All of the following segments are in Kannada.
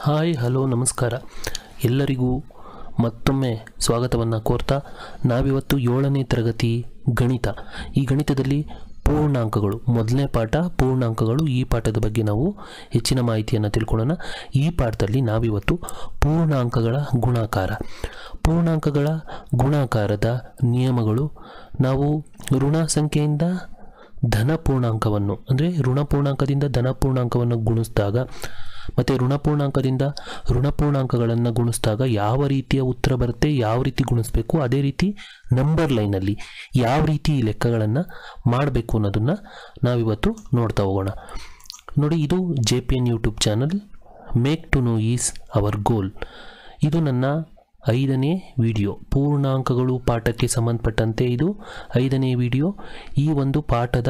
ಹಾಯ್ ಹಲೋ ನಮಸ್ಕಾರ ಎಲ್ಲರಿಗೂ ಮತ್ತೊಮ್ಮೆ ಸ್ವಾಗತವನ್ನು ಕೋರ್ತಾ ನಾವಿವತ್ತು ಏಳನೇ ತರಗತಿ ಗಣಿತ ಈ ಗಣಿತದಲ್ಲಿ ಪೂರ್ಣಾಂಕಗಳು ಮೊದಲನೇ ಪಾಠ ಪೂರ್ಣಾಂಕಗಳು ಈ ಪಾಠದ ಬಗ್ಗೆ ನಾವು ಹೆಚ್ಚಿನ ಮಾಹಿತಿಯನ್ನು ತಿಳ್ಕೊಳ್ಳೋಣ ಈ ಪಾಠದಲ್ಲಿ ನಾವಿವತ್ತು ಪೂರ್ಣಾಂಕಗಳ ಗುಣಾಕಾರ ಪೂರ್ಣಾಂಕಗಳ ಗುಣಾಕಾರದ ನಿಯಮಗಳು ನಾವು ಋಣ ಸಂಖ್ಯೆಯಿಂದ ಧನ ಪೂರ್ಣಾಂಕವನ್ನು ಅಂದರೆ ಋಣ ಪೂರ್ಣಾಂಕದಿಂದ ಧನ ಪೂರ್ಣಾಂಕವನ್ನು ಗುಣಿಸಿದಾಗ ಮತ್ತು ಋಣ ಪೂರ್ಣಾಂಕದಿಂದ ಋಣ ಪೂರ್ಣಾಂಕಗಳನ್ನು ಗುಣಿಸಿದಾಗ ಯಾವ ರೀತಿಯ ಉತ್ತರ ಬರುತ್ತೆ ಯಾವ ರೀತಿ ಗುಣಿಸ್ಬೇಕು ಅದೇ ರೀತಿ ನಂಬರ್ ಲೈನಲ್ಲಿ ಯಾವ ರೀತಿ ಈ ಲೆಕ್ಕಗಳನ್ನು ಮಾಡಬೇಕು ಅನ್ನೋದನ್ನು ನಾವಿವತ್ತು ನೋಡ್ತಾ ಹೋಗೋಣ ನೋಡಿ ಇದು J P N YouTube channel make to know is our goal ಇದು ನನ್ನ ಐದನೇ ವಿಡಿಯೋ ಪೂರ್ಣಾಂಕಗಳು ಪಾಠಕ್ಕೆ ಸಂಬಂಧಪಟ್ಟಂತೆ ಇದು ಐದನೇ ವಿಡಿಯೋ ಈ ಒಂದು ಪಾಠದ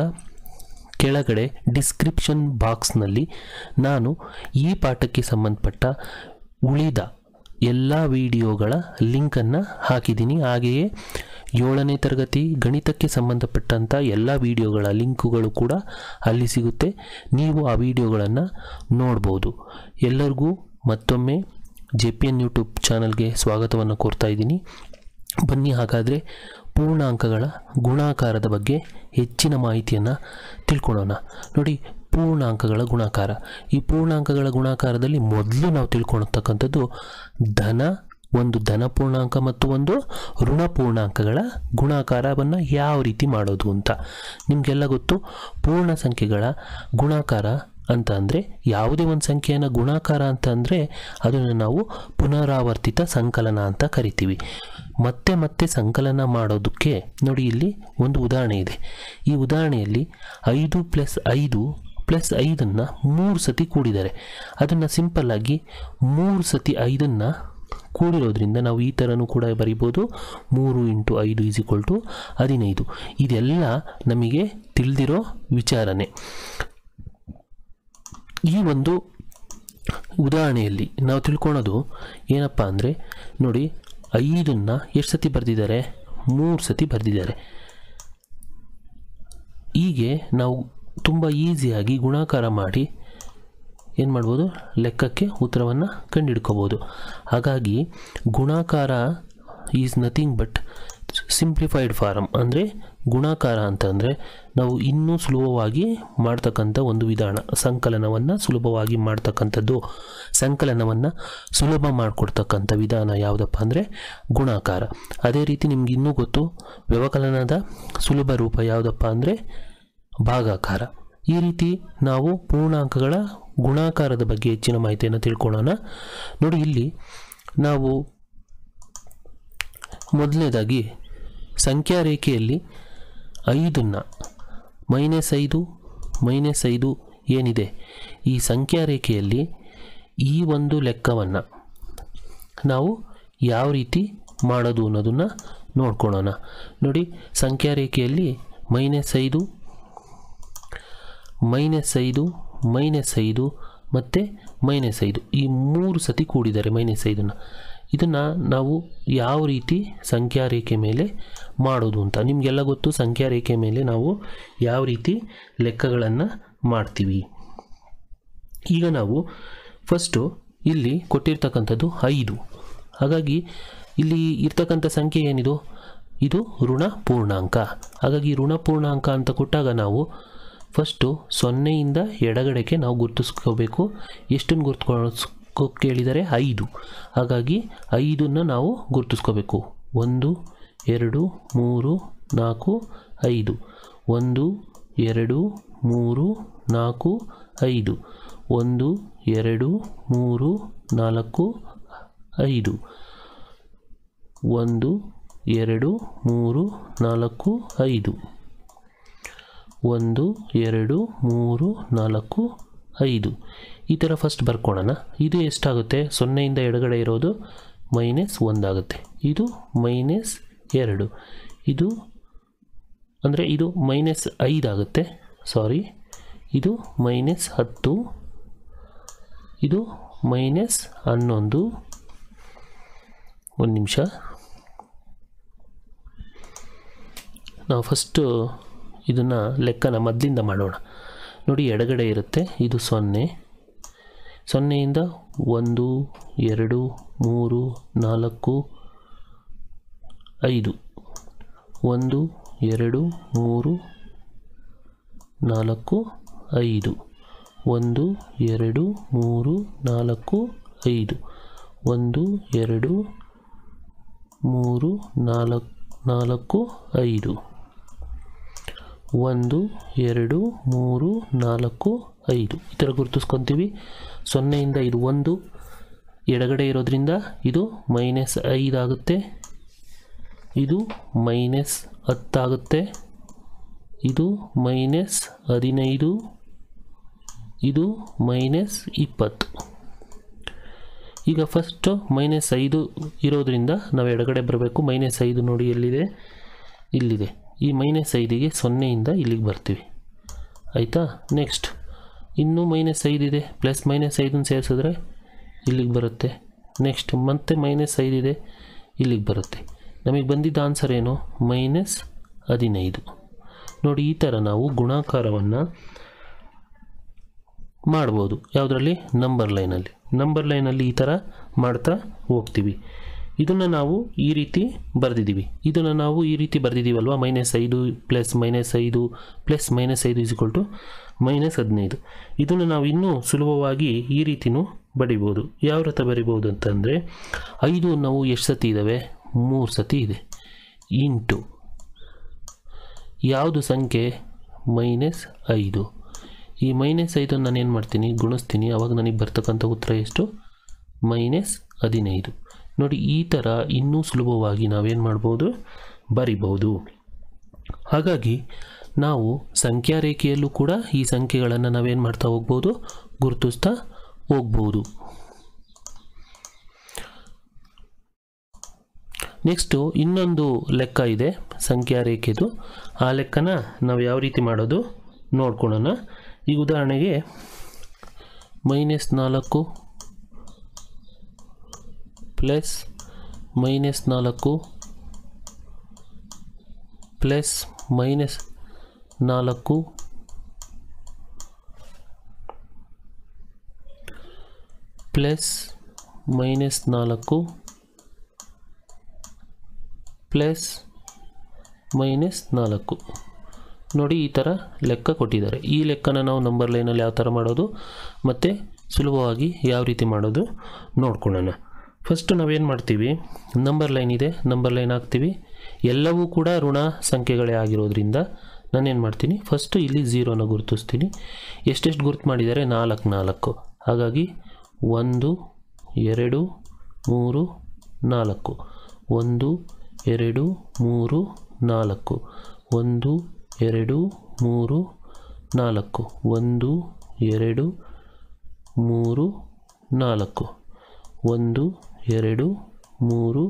ಕೆಳಗಡೆ ಡಿಸ್ಕ್ರಿಪ್ಷನ್ ಬಾಕ್ಸ್ನಲ್ಲಿ ನಾನು ಈ ಪಾಠಕ್ಕೆ ಸಂಬಂಧಪಟ್ಟ ಉಳಿದ ಎಲ್ಲ ವಿಡಿಯೋಗಳ ಲಿಂಕನ್ನು ಹಾಕಿದ್ದೀನಿ ಹಾಗೆಯೇ ಏಳನೇ ತರಗತಿ ಗಣಿತಕ್ಕೆ ಸಂಬಂಧಪಟ್ಟಂಥ ಎಲ್ಲ ವಿಡಿಯೋಗಳ ಲಿಂಕುಗಳು ಕೂಡ ಅಲ್ಲಿ ಸಿಗುತ್ತೆ ನೀವು ಆ ವಿಡಿಯೋಗಳನ್ನು ನೋಡ್ಬೋದು ಎಲ್ಲರಿಗೂ ಮತ್ತೊಮ್ಮೆ ಜೆ ಪಿ ಎನ್ ಯೂಟ್ಯೂಬ್ ಚಾನಲ್ಗೆ ಸ್ವಾಗತವನ್ನು ಕೋರ್ತಾ ಇದ್ದೀನಿ ಬನ್ನಿ ಹಾಗಾದರೆ ಪೂರ್ಣಾಂಕಗಳ ಗುಣಾಕಾರದ ಬಗ್ಗೆ ಹೆಚ್ಚಿನ ಮಾಹಿತಿಯನ್ನು ತಿಳ್ಕೊಳ್ಳೋಣ ನೋಡಿ ಪೂರ್ಣಾಂಕಗಳ ಗುಣಾಕಾರ ಈ ಪೂರ್ಣಾಂಕಗಳ ಗುಣಾಕಾರದಲ್ಲಿ ಮೊದಲು ನಾವು ತಿಳ್ಕೊಳ್ತಕ್ಕಂಥದ್ದು ಧನ ಒಂದು ಧನ ಪೂರ್ಣಾಂಕ ಮತ್ತು ಒಂದು ಋಣ ಪೂರ್ಣಾಂಕಗಳ ಗುಣಾಕಾರವನ್ನು ಯಾವ ರೀತಿ ಮಾಡೋದು ಅಂತ ನಿಮಗೆಲ್ಲ ಗೊತ್ತು ಪೂರ್ಣ ಸಂಖ್ಯೆಗಳ ಗುಣಾಕಾರ ಅಂತ ಅಂದರೆ ಯಾವುದೇ ಒಂದು ಸಂಖ್ಯೆಯನ್ನು ಗುಣಾಕಾರ ಅಂತ ಅಂದರೆ ಅದನ್ನು ನಾವು ಪುನರಾವರ್ತಿತ ಸಂಕಲನ ಅಂತ ಕರಿತೀವಿ ಮತ್ತೆ ಮತ್ತೆ ಸಂಕಲನ ಮಾಡೋದಕ್ಕೆ ನೋಡಿ ಇಲ್ಲಿ ಒಂದು ಉದಾಹರಣೆ ಇದೆ ಈ ಉದಾಹರಣೆಯಲ್ಲಿ ಐದು ಪ್ಲಸ್ ಐದು ಪ್ಲಸ್ ಐದನ್ನು ಮೂರು ಸತಿ ಕೂಡಿದ್ದಾರೆ ಅದನ್ನು ಸಿಂಪಲ್ಲಾಗಿ ಮೂರು ಸತಿ ಐದನ್ನು ಕೂಡಿರೋದ್ರಿಂದ ನಾವು ಈ ಥರನೂ ಕೂಡ ಬರಿಬೋದು ಮೂರು ಇಂಟು ಐದು ಈಸ್ ಈಕ್ವಲ್ ಟು ಹದಿನೈದು ಇದೆಲ್ಲ ನಮಗೆ ತಿಳಿದಿರೋ ವಿಚಾರನೆ ಈ ಒಂದು ಉದಾಹರಣೆಯಲ್ಲಿ ನಾವು ತಿಳ್ಕೊಳೋದು ಏನಪ್ಪ ಅಂದರೆ ನೋಡಿ ಐದನ್ನು ಎಷ್ಟು ಸತಿ ಬರೆದಿದ್ದಾರೆ ಮೂರು ಸತಿ ಬರೆದಿದ್ದಾರೆ ಹೀಗೆ ನಾವು ತುಂಬ ಈಸಿಯಾಗಿ ಗುಣಾಕಾರ ಮಾಡಿ ಏನು ಮಾಡ್ಬೋದು ಲೆಕ್ಕಕ್ಕೆ ಉತ್ತರವನ್ನು ಕಂಡುಹಿಡ್ಕೋಬೋದು ಹಾಗಾಗಿ ಗುಣಾಕಾರ is nothing but simplified form ಅಂದರೆ ಗುಣಾಕಾರ ಅಂತಂದರೆ ನಾವು ಇನ್ನೂ ಸುಲಭವಾಗಿ ಮಾಡ್ತಕ್ಕಂಥ ಒಂದು ವಿಧಾನ ಸಂಕಲನವನ್ನು ಸುಲಭವಾಗಿ ಮಾಡ್ತಕ್ಕಂಥದ್ದು ಸಂಕಲನವನ್ನು ಸುಲಭ ಮಾಡಿಕೊಡ್ತಕ್ಕಂಥ ವಿಧಾನ ಯಾವುದಪ್ಪ ಅಂದರೆ ಗುಣಾಕಾರ ಅದೇ ರೀತಿ ನಿಮ್ಗೆ ಇನ್ನೂ ಗೊತ್ತು ವ್ಯವಕಲನದ ಸುಲಭ ರೂಪ ಯಾವುದಪ್ಪ ಅಂದರೆ ಭಾಗಾಕಾರ ಈ ರೀತಿ ನಾವು ಪೂರ್ಣಾಂಕಗಳ ಗುಣಾಕಾರದ ಬಗ್ಗೆ ಹೆಚ್ಚಿನ ಮಾಹಿತಿಯನ್ನು ತಿಳ್ಕೊಳ್ಳೋಣ ನೋಡಿ ಇಲ್ಲಿ ನಾವು ಮೊದಲನೇದಾಗಿ ಸಂಖ್ಯಾ ರೇಖೆಯಲ್ಲಿ ಐದನ್ನು ಮೈನಸ್ ಐದು ಮೈನಸ್ ಐದು ಏನಿದೆ ಈ ಸಂಖ್ಯಾ ರೇಖೆಯಲ್ಲಿ ಈ ಒಂದು ಲೆಕ್ಕವನ್ನು ನಾವು ಯಾವ ರೀತಿ ಮಾಡೋದು ಅನ್ನೋದನ್ನು ನೋಡ್ಕೊಳ್ಳೋಣ ನೋಡಿ ಸಂಖ್ಯಾ ರೇಖೆಯಲ್ಲಿ ಮೈನಸ್ ಐದು ಮೈನಸ್ ಐದು ಮೈನಸ್ ಐದು ಮತ್ತು ಮೈನಸ್ ಐದು ಈ ಮೂರು ಸತಿ ಕೂಡಿದ್ದಾರೆ ಮೈನಸ್ ಐದನ್ನು ಇದನ್ನು ನಾವು ಯಾವ ರೀತಿ ಸಂಖ್ಯಾ ರೇಖೆ ಮೇಲೆ ಮಾಡೋದು ಅಂತ ನಿಮಗೆಲ್ಲ ಗೊತ್ತು ಸಂಖ್ಯಾ ರೇಖೆ ಮೇಲೆ ನಾವು ಯಾವ ರೀತಿ ಲೆಕ್ಕಗಳನ್ನು ಮಾಡ್ತೀವಿ ಈಗ ನಾವು ಫಸ್ಟು ಇಲ್ಲಿ ಕೊಟ್ಟಿರ್ತಕ್ಕಂಥದ್ದು ಐದು ಹಾಗಾಗಿ ಇಲ್ಲಿ ಇರ್ತಕ್ಕಂಥ ಸಂಖ್ಯೆ ಏನಿದು ಇದು ಋಣ ಪೂರ್ಣಾಂಕ ಹಾಗಾಗಿ ಋಣ ಪೂರ್ಣಾಂಕ ಅಂತ ಕೊಟ್ಟಾಗ ನಾವು ಫಸ್ಟು ಸೊನ್ನೆಯಿಂದ ಎಡಗಡೆಗೆ ನಾವು ಗುರ್ತಿಸ್ಕೋಬೇಕು ಎಷ್ಟನ್ನು ಗುರ್ತಿಸ್ಕೊ ಕೇಳಿದರೆ ಐದು ಹಾಗಾಗಿ ಐದನ್ನು ನಾವು ಗುರ್ತಿಸ್ಕೋಬೇಕು ಒಂದು ಎರಡು ಮೂರು ನಾಲ್ಕು ಐದು ಒಂದು ಎರಡು ಮೂರು ನಾಲ್ಕು ಐದು ಒಂದು ಎರಡು ಮೂರು ನಾಲ್ಕು ಐದು ಒಂದು ಎರಡು ಮೂರು ನಾಲ್ಕು ಐದು ಒಂದು ಎರಡು ಮೂರು ನಾಲ್ಕು ಐದು ಈ ಥರ ಫಸ್ಟ್ ಬರ್ಕೊಳ್ಳೋಣ ಇದು ಎಷ್ಟಾಗುತ್ತೆ ಸೊನ್ನೆಯಿಂದ ಎಡಗಡೆ ಇರೋದು ಮೈನಸ್ ಒಂದಾಗುತ್ತೆ ಇದು ಮೈನಸ್ ಎರಡು ಇದು ಅಂದರೆ ಇದು ಮೈನಸ್ ಐದಾಗುತ್ತೆ ಸಾರಿ ಇದು ಮೈನಸ್ ಹತ್ತು ಇದು ಮೈನಸ್ ಹನ್ನೊಂದು ಒಂದು ನಿಮಿಷ ನಾವು ಫಸ್ಟು ಇದನ್ನು ಲೆಕ್ಕನ ಮೊದಲಿಂದ ಮಾಡೋಣ ನೋಡಿ ಎಡಗಡೆ ಇರುತ್ತೆ ಇದು ಸೊನ್ನೆ ಸೊನ್ನೆಯಿಂದ ಒಂದು ಎರಡು ಮೂರು ನಾಲ್ಕು ಐದು ಒಂದು ಎರಡು ಮೂರು ನಾಲ್ಕು ಐದು ಒಂದು ಎರಡು ಮೂರು ನಾಲ್ಕು ಐದು ಒಂದು ಎರಡು ಮೂರು ನಾಲ್ಕು ನಾಲ್ಕು ಐದು ಒಂದು ಎರಡು ಮೂರು ನಾಲ್ಕು ಐದು ಈ ಥರ ಗುರುತಿಸ್ಕೊತೀವಿ ಸೊನ್ನೆಯಿಂದ ಇದು ಒಂದು ಎಡಗಡೆ ಇರೋದ್ರಿಂದ ಇದು ಮೈನಸ್ ಐದಾಗುತ್ತೆ ಇದು ಮೈನಸ್ ಹತ್ತಾಗುತ್ತೆ ಇದು ಮೈನಸ್ ಹದಿನೈದು ಇದು ಮೈನಸ್ ಇಪ್ಪತ್ತು ಈಗ ಫಸ್ಟು ಮೈನಸ್ ಐದು ಇರೋದ್ರಿಂದ ನಾವು ಎಡಗಡೆ ಬರಬೇಕು ಮೈನಸ್ ಐದು ನೋಡಿ ಎಲ್ಲಿದೆ ಇಲ್ಲಿದೆ ಈ ಮೈನಸ್ ಐದಿಗೆ ಸೊನ್ನೆಯಿಂದ ಇಲ್ಲಿಗೆ ಬರ್ತೀವಿ ಆಯಿತಾ ನೆಕ್ಸ್ಟ್ ಇನ್ನೂ ಮೈನಸ್ ಐದಿದೆ ಪ್ಲಸ್ ಮೈನಸ್ ಐದನ್ನು ಸೇರಿಸಿದ್ರೆ ಇಲ್ಲಿಗೆ ಬರುತ್ತೆ ನೆಕ್ಸ್ಟ್ ಮತ್ತೆ ಮೈನಸ್ ಐದಿದೆ ಇಲ್ಲಿಗೆ ಬರುತ್ತೆ ನಮಗೆ ಬಂದಿದ್ದ ಆನ್ಸರ್ ಏನು ಮೈನಸ್ ಹದಿನೈದು ನೋಡಿ ಈ ಥರ ನಾವು ಗುಣಾಕಾರವನ್ನು ಮಾಡ್ಬೋದು ಯಾವುದರಲ್ಲಿ ನಂಬರ್ ಲೈನಲ್ಲಿ ನಂಬರ್ ಲೈನಲ್ಲಿ ಈ ಥರ ಮಾಡ್ತಾ ಹೋಗ್ತೀವಿ ಇದನ್ನು ನಾವು ಈ ರೀತಿ ಬರೆದಿದ್ದೀವಿ ಇದನ್ನು ನಾವು ಈ ರೀತಿ ಬರೆದಿದ್ದೀವಲ್ವ ಮೈನಸ್ ಐದು ಪ್ಲಸ್ ಮೈನಸ್ ಐದು ಪ್ಲಸ್ ಮೈನಸ್ ಐದು ಇಸ್ಕೊಲ್ ಟು ಮೈನಸ್ ಹದಿನೈದು ಇದನ್ನು ನಾವು ಇನ್ನೂ ಸುಲಭವಾಗಿ ಈ ರೀತಿನೂ ಬಡಿಬೋದು ಯಾವ ರೀತಿ ಬರಿಬೋದು ಅಂತಂದರೆ ಐದು ನಾವು ಎಷ್ಟು ಸತಿ ಇದ್ದಾವೆ ಮೂರು ಸತಿ ಇದೆ ಇಂಟು ಯಾವುದು ಸಂಖ್ಯೆ ಮೈನಸ್ ಐದು ಈ ಮೈನಸ್ ಐದು ನಾನು ಏನು ಮಾಡ್ತೀನಿ ಗುಣಿಸ್ತೀನಿ ಅವಾಗ ನನಗೆ ಬರ್ತಕ್ಕಂಥ ಉತ್ತರ ಎಷ್ಟು ಮೈನಸ್ ಹದಿನೈದು ನೋಡಿ ಈ ಥರ ಇನ್ನೂ ಸುಲಭವಾಗಿ ನಾವೇನು ಮಾಡ್ಬೋದು ಬರಿಬೋದು ಹಾಗಾಗಿ ನಾವು ಸಂಖ್ಯಾ ರೇಖೆಯಲ್ಲೂ ಕೂಡ ಈ ಸಂಖ್ಯೆಗಳನ್ನು ನಾವೇನು ಮಾಡ್ತಾ ಹೋಗ್ಬೋದು ಗುರುತಿಸ್ತಾ ಹೋಗ್ಬೋದು ನೆಕ್ಸ್ಟು ಇನ್ನೊಂದು ಲೆಕ್ಕ ಇದೆ ಸಂಖ್ಯಾ ರೇಖೆದು ಆ ಲೆಕ್ಕನ ನಾವು ಯಾವ ರೀತಿ ಮಾಡೋದು ನೋಡ್ಕೊಳ್ಳೋಣ ಈಗ ಉದಾಹರಣೆಗೆ ಮೈನಸ್ ನಾಲ್ಕು ಪ್ಲಸ್ ಮೈನಸ್ ನಾಲ್ಕು ಪ್ಲಸ್ ಮೈನಸ್ ನಾಲ್ಕು ಪ್ಲಸ್ ಮೈನಸ್ ನಾಲ್ಕು ಪ್ಲಸ್ ಮೈನಸ್ ನಾಲ್ಕು ನೋಡಿ ಈ ಥರ ಲೆಕ್ಕ ಕೊಟ್ಟಿದ್ದಾರೆ ಈ ಲೆಕ್ಕನ ನಾವು ನಂಬರ್ ಲೈನಲ್ಲಿ ಯಾವ ಥರ ಮಾಡೋದು ಮತ್ತು ಸುಲಭವಾಗಿ ಯಾವ ರೀತಿ ಮಾಡೋದು ನೋಡ್ಕೊಳ್ಳೋಣ ಫಸ್ಟು ನಾವೇನು ಮಾಡ್ತೀವಿ ನಂಬರ್ ಲೈನ್ ಇದೆ ನಂಬರ್ ಲೈನ್ ಹಾಕ್ತೀವಿ ಎಲ್ಲವೂ ಕೂಡ ಋಣ ಸಂಖ್ಯೆಗಳೇ ಆಗಿರೋದ್ರಿಂದ ನಾನೇನು ಮಾಡ್ತೀನಿ ಫಸ್ಟು ಇಲ್ಲಿ ಝೀರೋನ ಗುರುತಿಸ್ತೀನಿ ಎಷ್ಟೆಷ್ಟು ಗುರುತು ಮಾಡಿದ್ದಾರೆ ನಾಲ್ಕು ನಾಲ್ಕು ಹಾಗಾಗಿ ಒಂದು ಎರಡು ಮೂರು ನಾಲ್ಕು ಒಂದು ಎರಡು ಮೂರು ನಾಲ್ಕು ಒಂದು ಎರಡು ಮೂರು ನಾಲ್ಕು ಒಂದು ಎರಡು ಮೂರು ನಾಲ್ಕು ಒಂದು ಎರಡು ಮೂರು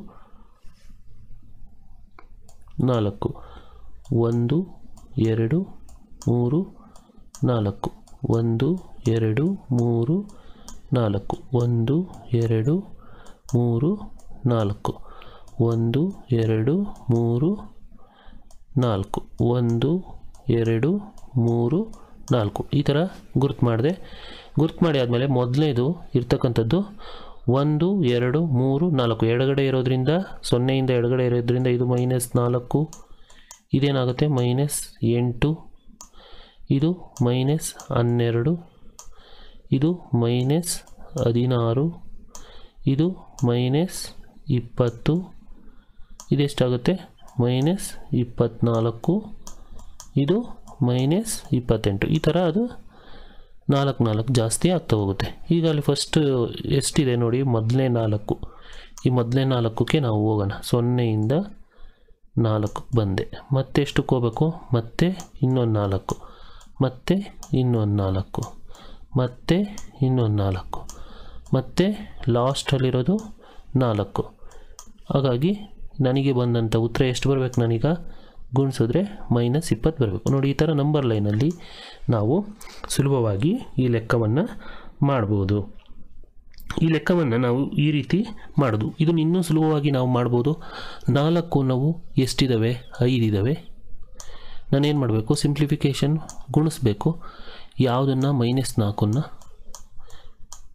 ನಾಲ್ಕು ಒಂದು ಎರಡು ಮೂರು ನಾಲ್ಕು ಒಂದು ಎರಡು ಮೂರು ನಾಲ್ಕು ಒಂದು ಎರಡು ಮೂರು ನಾಲ್ಕು ಒಂದು ಎರಡು ಮೂರು ನಾಲ್ಕು ಒಂದು ಎರಡು ಮೂರು ನಾಲ್ಕು ಈ ಥರ ಗುರ್ತು ಮಾಡಿದೆ ಗುರ್ತು ಮಾಡಿ ಆದಮೇಲೆ ಮೊದಲನೇದು ಇರ್ತಕ್ಕಂಥದ್ದು ಒಂದು ಎರಡು ಮೂರು ನಾಲ್ಕು ಎಡಗಡೆ ಇರೋದ್ರಿಂದ ಸೊನ್ನೆಯಿಂದ ಎಡಗಡೆ ಇರೋದ್ರಿಂದ ಇದು ಮೈನಸ್ ನಾಲ್ಕು ಇದೇನಾಗುತ್ತೆ ಮೈನಸ್ ಎಂಟು ಇದು ಮೈನಸ್ ಹನ್ನೆರಡು ಇದು ಮೈನಸ್ ಹದಿನಾರು ಇದು ಮೈನಸ್ ಇಪ್ಪತ್ತು ಇದೆಷ್ಟಾಗುತ್ತೆ ಮೈನಸ್ ಇಪ್ಪತ್ತ್ನಾಲ್ಕು ಇದು ಮೈನಸ್ ಇಪ್ಪತ್ತೆಂಟು ಈ ಥರ ಅದು ನಾಲ್ಕು ನಾಲ್ಕು ಜಾಸ್ತಿ ಆಗ್ತಾ ಹೋಗುತ್ತೆ ಈಗ ಅಲ್ಲಿ ಫಸ್ಟ್ ಎಷ್ಟಿದೆ ನೋಡಿ ಮೊದಲನೇ ನಾಲ್ಕು ಈ ಮೊದಲನೇ ನಾಲ್ಕಕ್ಕೆ ನಾವು ಹೋಗೋಣ ಸೊನ್ನೆಯಿಂದ ನಾಲ್ಕು ಬಂದೆ ಮತ್ತೆ ಎಷ್ಟಕ್ಕೆ ಹೋಗ್ಬೇಕು ಮತ್ತೆ ಇನ್ನೊಂದು ನಾಲ್ಕು ಮತ್ತೆ ಇನ್ನೊಂದು ನಾಲ್ಕು ಮತ್ತೆ ಇನ್ನೊಂದು ನಾಲ್ಕು ಮತ್ತು ಲಾಸ್ಟಲ್ಲಿರೋದು ನಾಲ್ಕು ಹಾಗಾಗಿ ನನಗೆ ಬಂದಂಥ ಉತ್ತರ ಎಷ್ಟು ಬರಬೇಕು ನಾನೀಗ ಗುಣಿಸಿದ್ರೆ ಮೈನಸ್ ಇಪ್ಪತ್ತು ಬರಬೇಕು ನೋಡಿ ಈ ಥರ ನಂಬರ್ ಲೈನಲ್ಲಿ ನಾವು ಸುಲಭವಾಗಿ ಈ ಲೆಕ್ಕವನ್ನು ಮಾಡ್ಬೋದು ಈ ಲೆಕ್ಕವನ್ನು ನಾವು ಈ ರೀತಿ ಮಾಡೋದು ಇದನ್ನು ಇನ್ನೂ ಸುಲಭವಾಗಿ ನಾವು ಮಾಡ್ಬೋದು ನಾಲ್ಕು ನಾವು ಎಷ್ಟಿದ್ದಾವೆ ಐದಿದ್ದಾವೆ ನಾನೇನು ಮಾಡಬೇಕು ಸಿಂಪ್ಲಿಫಿಕೇಷನ್ ಗುಣಿಸ್ಬೇಕು ಯಾವುದನ್ನು ಮೈನಸ್ ನಾಲ್ಕನ್ನು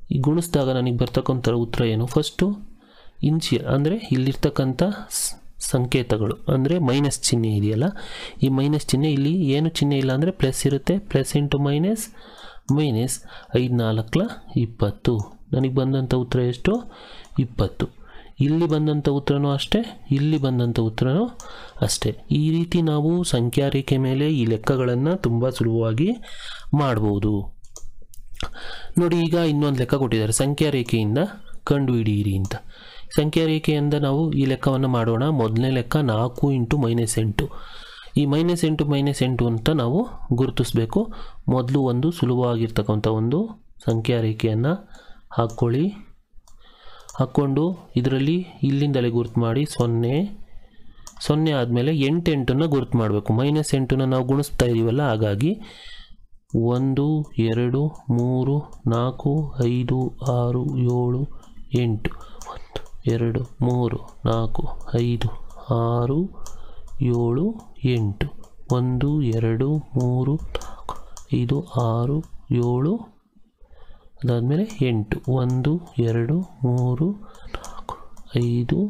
ಈ ಗುಣಿಸಿದಾಗ ನನಗೆ ಬರ್ತಕ್ಕಂಥ ಉತ್ತರ ಏನು ಫಸ್ಟು ಇನ್ಶಿಯಲ್ ಅಂದರೆ ಇಲ್ಲಿರ್ತಕ್ಕಂಥ ಸ್- ಸಂಕೇತಗಳು ಅಂದರೆ ಮೈನಸ್ ಚಿಹ್ನೆ ಇದೆಯಲ್ಲ ಈ ಮೈನಸ್ ಚಿಹ್ನೆ ಇಲ್ಲಿ ಏನು ಚಿಹ್ನೆ ಇಲ್ಲ ಅಂದರೆ ಪ್ಲಸ್ ಇರುತ್ತೆ ಪ್ಲಸ್ ಇಂಟು ಮೈನಸ್ ಮೈನಸ್ ಐದು ನಾಲ್ಕಲ ಇಪ್ಪತ್ತು ನನಗೆ ಬಂದಂಥ ಉತ್ತರ ಎಷ್ಟು ಇಪ್ಪತ್ತು ಇಲ್ಲಿ ಬಂದಂಥ ಉತ್ತರನೂ ಅಷ್ಟೇ ಇಲ್ಲಿ ಬಂದಂಥ ಉತ್ತರನೂ ಅಷ್ಟೇ ಈ ರೀತಿ ನಾವು ಸಂಖ್ಯಾ ರೇಖೆ ಮೇಲೆ ಈ ಲೆಕ್ಕಗಳನ್ನು ತುಂಬ ಸುಲಭವಾಗಿ ಮಾಡ್ಬೋದು ನೋಡಿ ಈಗ ಇನ್ನೊಂದು ಲೆಕ್ಕ ಕೊಟ್ಟಿದ್ದಾರೆ ಸಂಖ್ಯಾ ರೇಖೆಯಿಂದ ಕಂಡುಹಿಡಿಯಿರಿ ಅಂತ ಸಂಖ್ಯಾ ರೇಖೆಯಿಂದ ನಾವು ಈ ಲೆಕ್ಕವನ್ನು ಮಾಡೋಣ ಮೊದಲನೇ ಲೆಕ್ಕ ನಾಲ್ಕು ಇಂಟು ಮೈನಸ್ ಎಂಟು ಈ ಮೈನಸ್ ಎಂಟು ಮೈನಸ್ ಎಂಟು ಅಂತ ನಾವು ಗುರುತಿಸ್ಬೇಕು ಮೊದಲು ಒಂದು ಸುಲಭವಾಗಿರ್ತಕ್ಕಂಥ ಒಂದು ಸಂಖ್ಯಾ ರೇಖೆಯನ್ನು ಹಾಕ್ಕೊಳ್ಳಿ ಹಾಕ್ಕೊಂಡು ಇದರಲ್ಲಿ ಇಲ್ಲಿಂದಲೇ ಗುರುತು ಮಾಡಿ ಸೊನ್ನೆ ಸೊನ್ನೆ ಆದಮೇಲೆ ಎಂಟು ಎಂಟನ್ನು ಗುರುತು ಮಾಡಬೇಕು ಮೈನಸ್ ಎಂಟನ್ನು ನಾವು ಗುಣಿಸ್ತಾ ಇದ್ದೀವಲ್ಲ ಹಾಗಾಗಿ ಒಂದು ಎರಡು ಮೂರು ನಾಲ್ಕು ಐದು ಆರು ಏಳು ಎಂಟು ಒಂದು ಎರಡು ಮೂರು ನಾಲ್ಕು ಐದು ಆರು ಏಳು ಎಂಟು ಒಂದು ಎರಡು ಮೂರು ನಾಲ್ಕು ಐದು ಆರು ಏಳು ಅದಾದಮೇಲೆ ಎಂಟು ಒಂದು ಎರಡು ಮೂರು ನಾಲ್ಕು ಐದು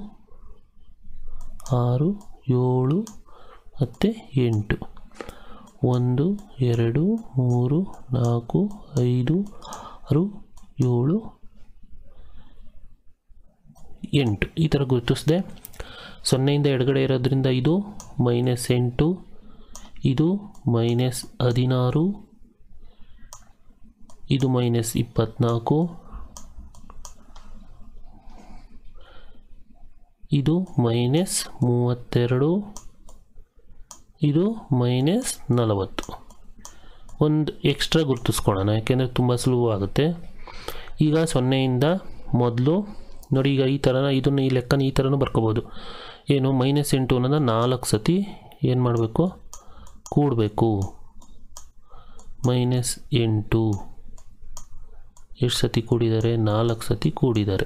ಆರು ಏಳು ಮತ್ತು ಎಂಟು ಒಂದು ಎರಡು ಮೂರು ನಾಲ್ಕು ಐದು ಆರು ಏಳು ಎಂಟು ಈ ಥರ ಗುರುತಿಸಿದೆ ಸೊನ್ನೆಯಿಂದ ಎಡಗಡೆ ಇರೋದ್ರಿಂದ ಇದು ಮೈನಸ್ ಎಂಟು ಇದು ಮೈನಸ್ ಹದಿನಾರು ಇದು ಮೈನಸ್ ಇಪ್ಪತ್ತ್ನಾಲ್ಕು ಇದು ಮೈನಸ್ ಮೂವತ್ತೆರಡು ಇದು ಮೈನಸ್ ನಲವತ್ತು ಒಂದು ಎಕ್ಸ್ಟ್ರಾ ಗುರುತಿಸ್ಕೊಳ್ಳೋಣ ಯಾಕೆಂದರೆ ತುಂಬ ಸುಲಭವಾಗುತ್ತೆ ಈಗ ಸೊನ್ನೆಯಿಂದ ಮೊದಲು ನೋಡಿ ಈಗ ಈ ಥರನ ಇದನ್ನು ಈ ಲೆಕ್ಕನ ಈ ಥರನೂ ಬರ್ಕೋಬೋದು ಏನು ಮೈನಸ್ ಎಂಟು ಅನ್ನೋದನ್ನ ನಾಲ್ಕು ಸತಿ ಏನು ಮಾಡಬೇಕು ಕೂಡಬೇಕು ಮೈನಸ್ ಎಂಟು ಎಷ್ಟು ಸತಿ ಕೂಡಿದ್ದಾರೆ ನಾಲ್ಕು ಸತಿ ಕೂಡಿದ್ದಾರೆ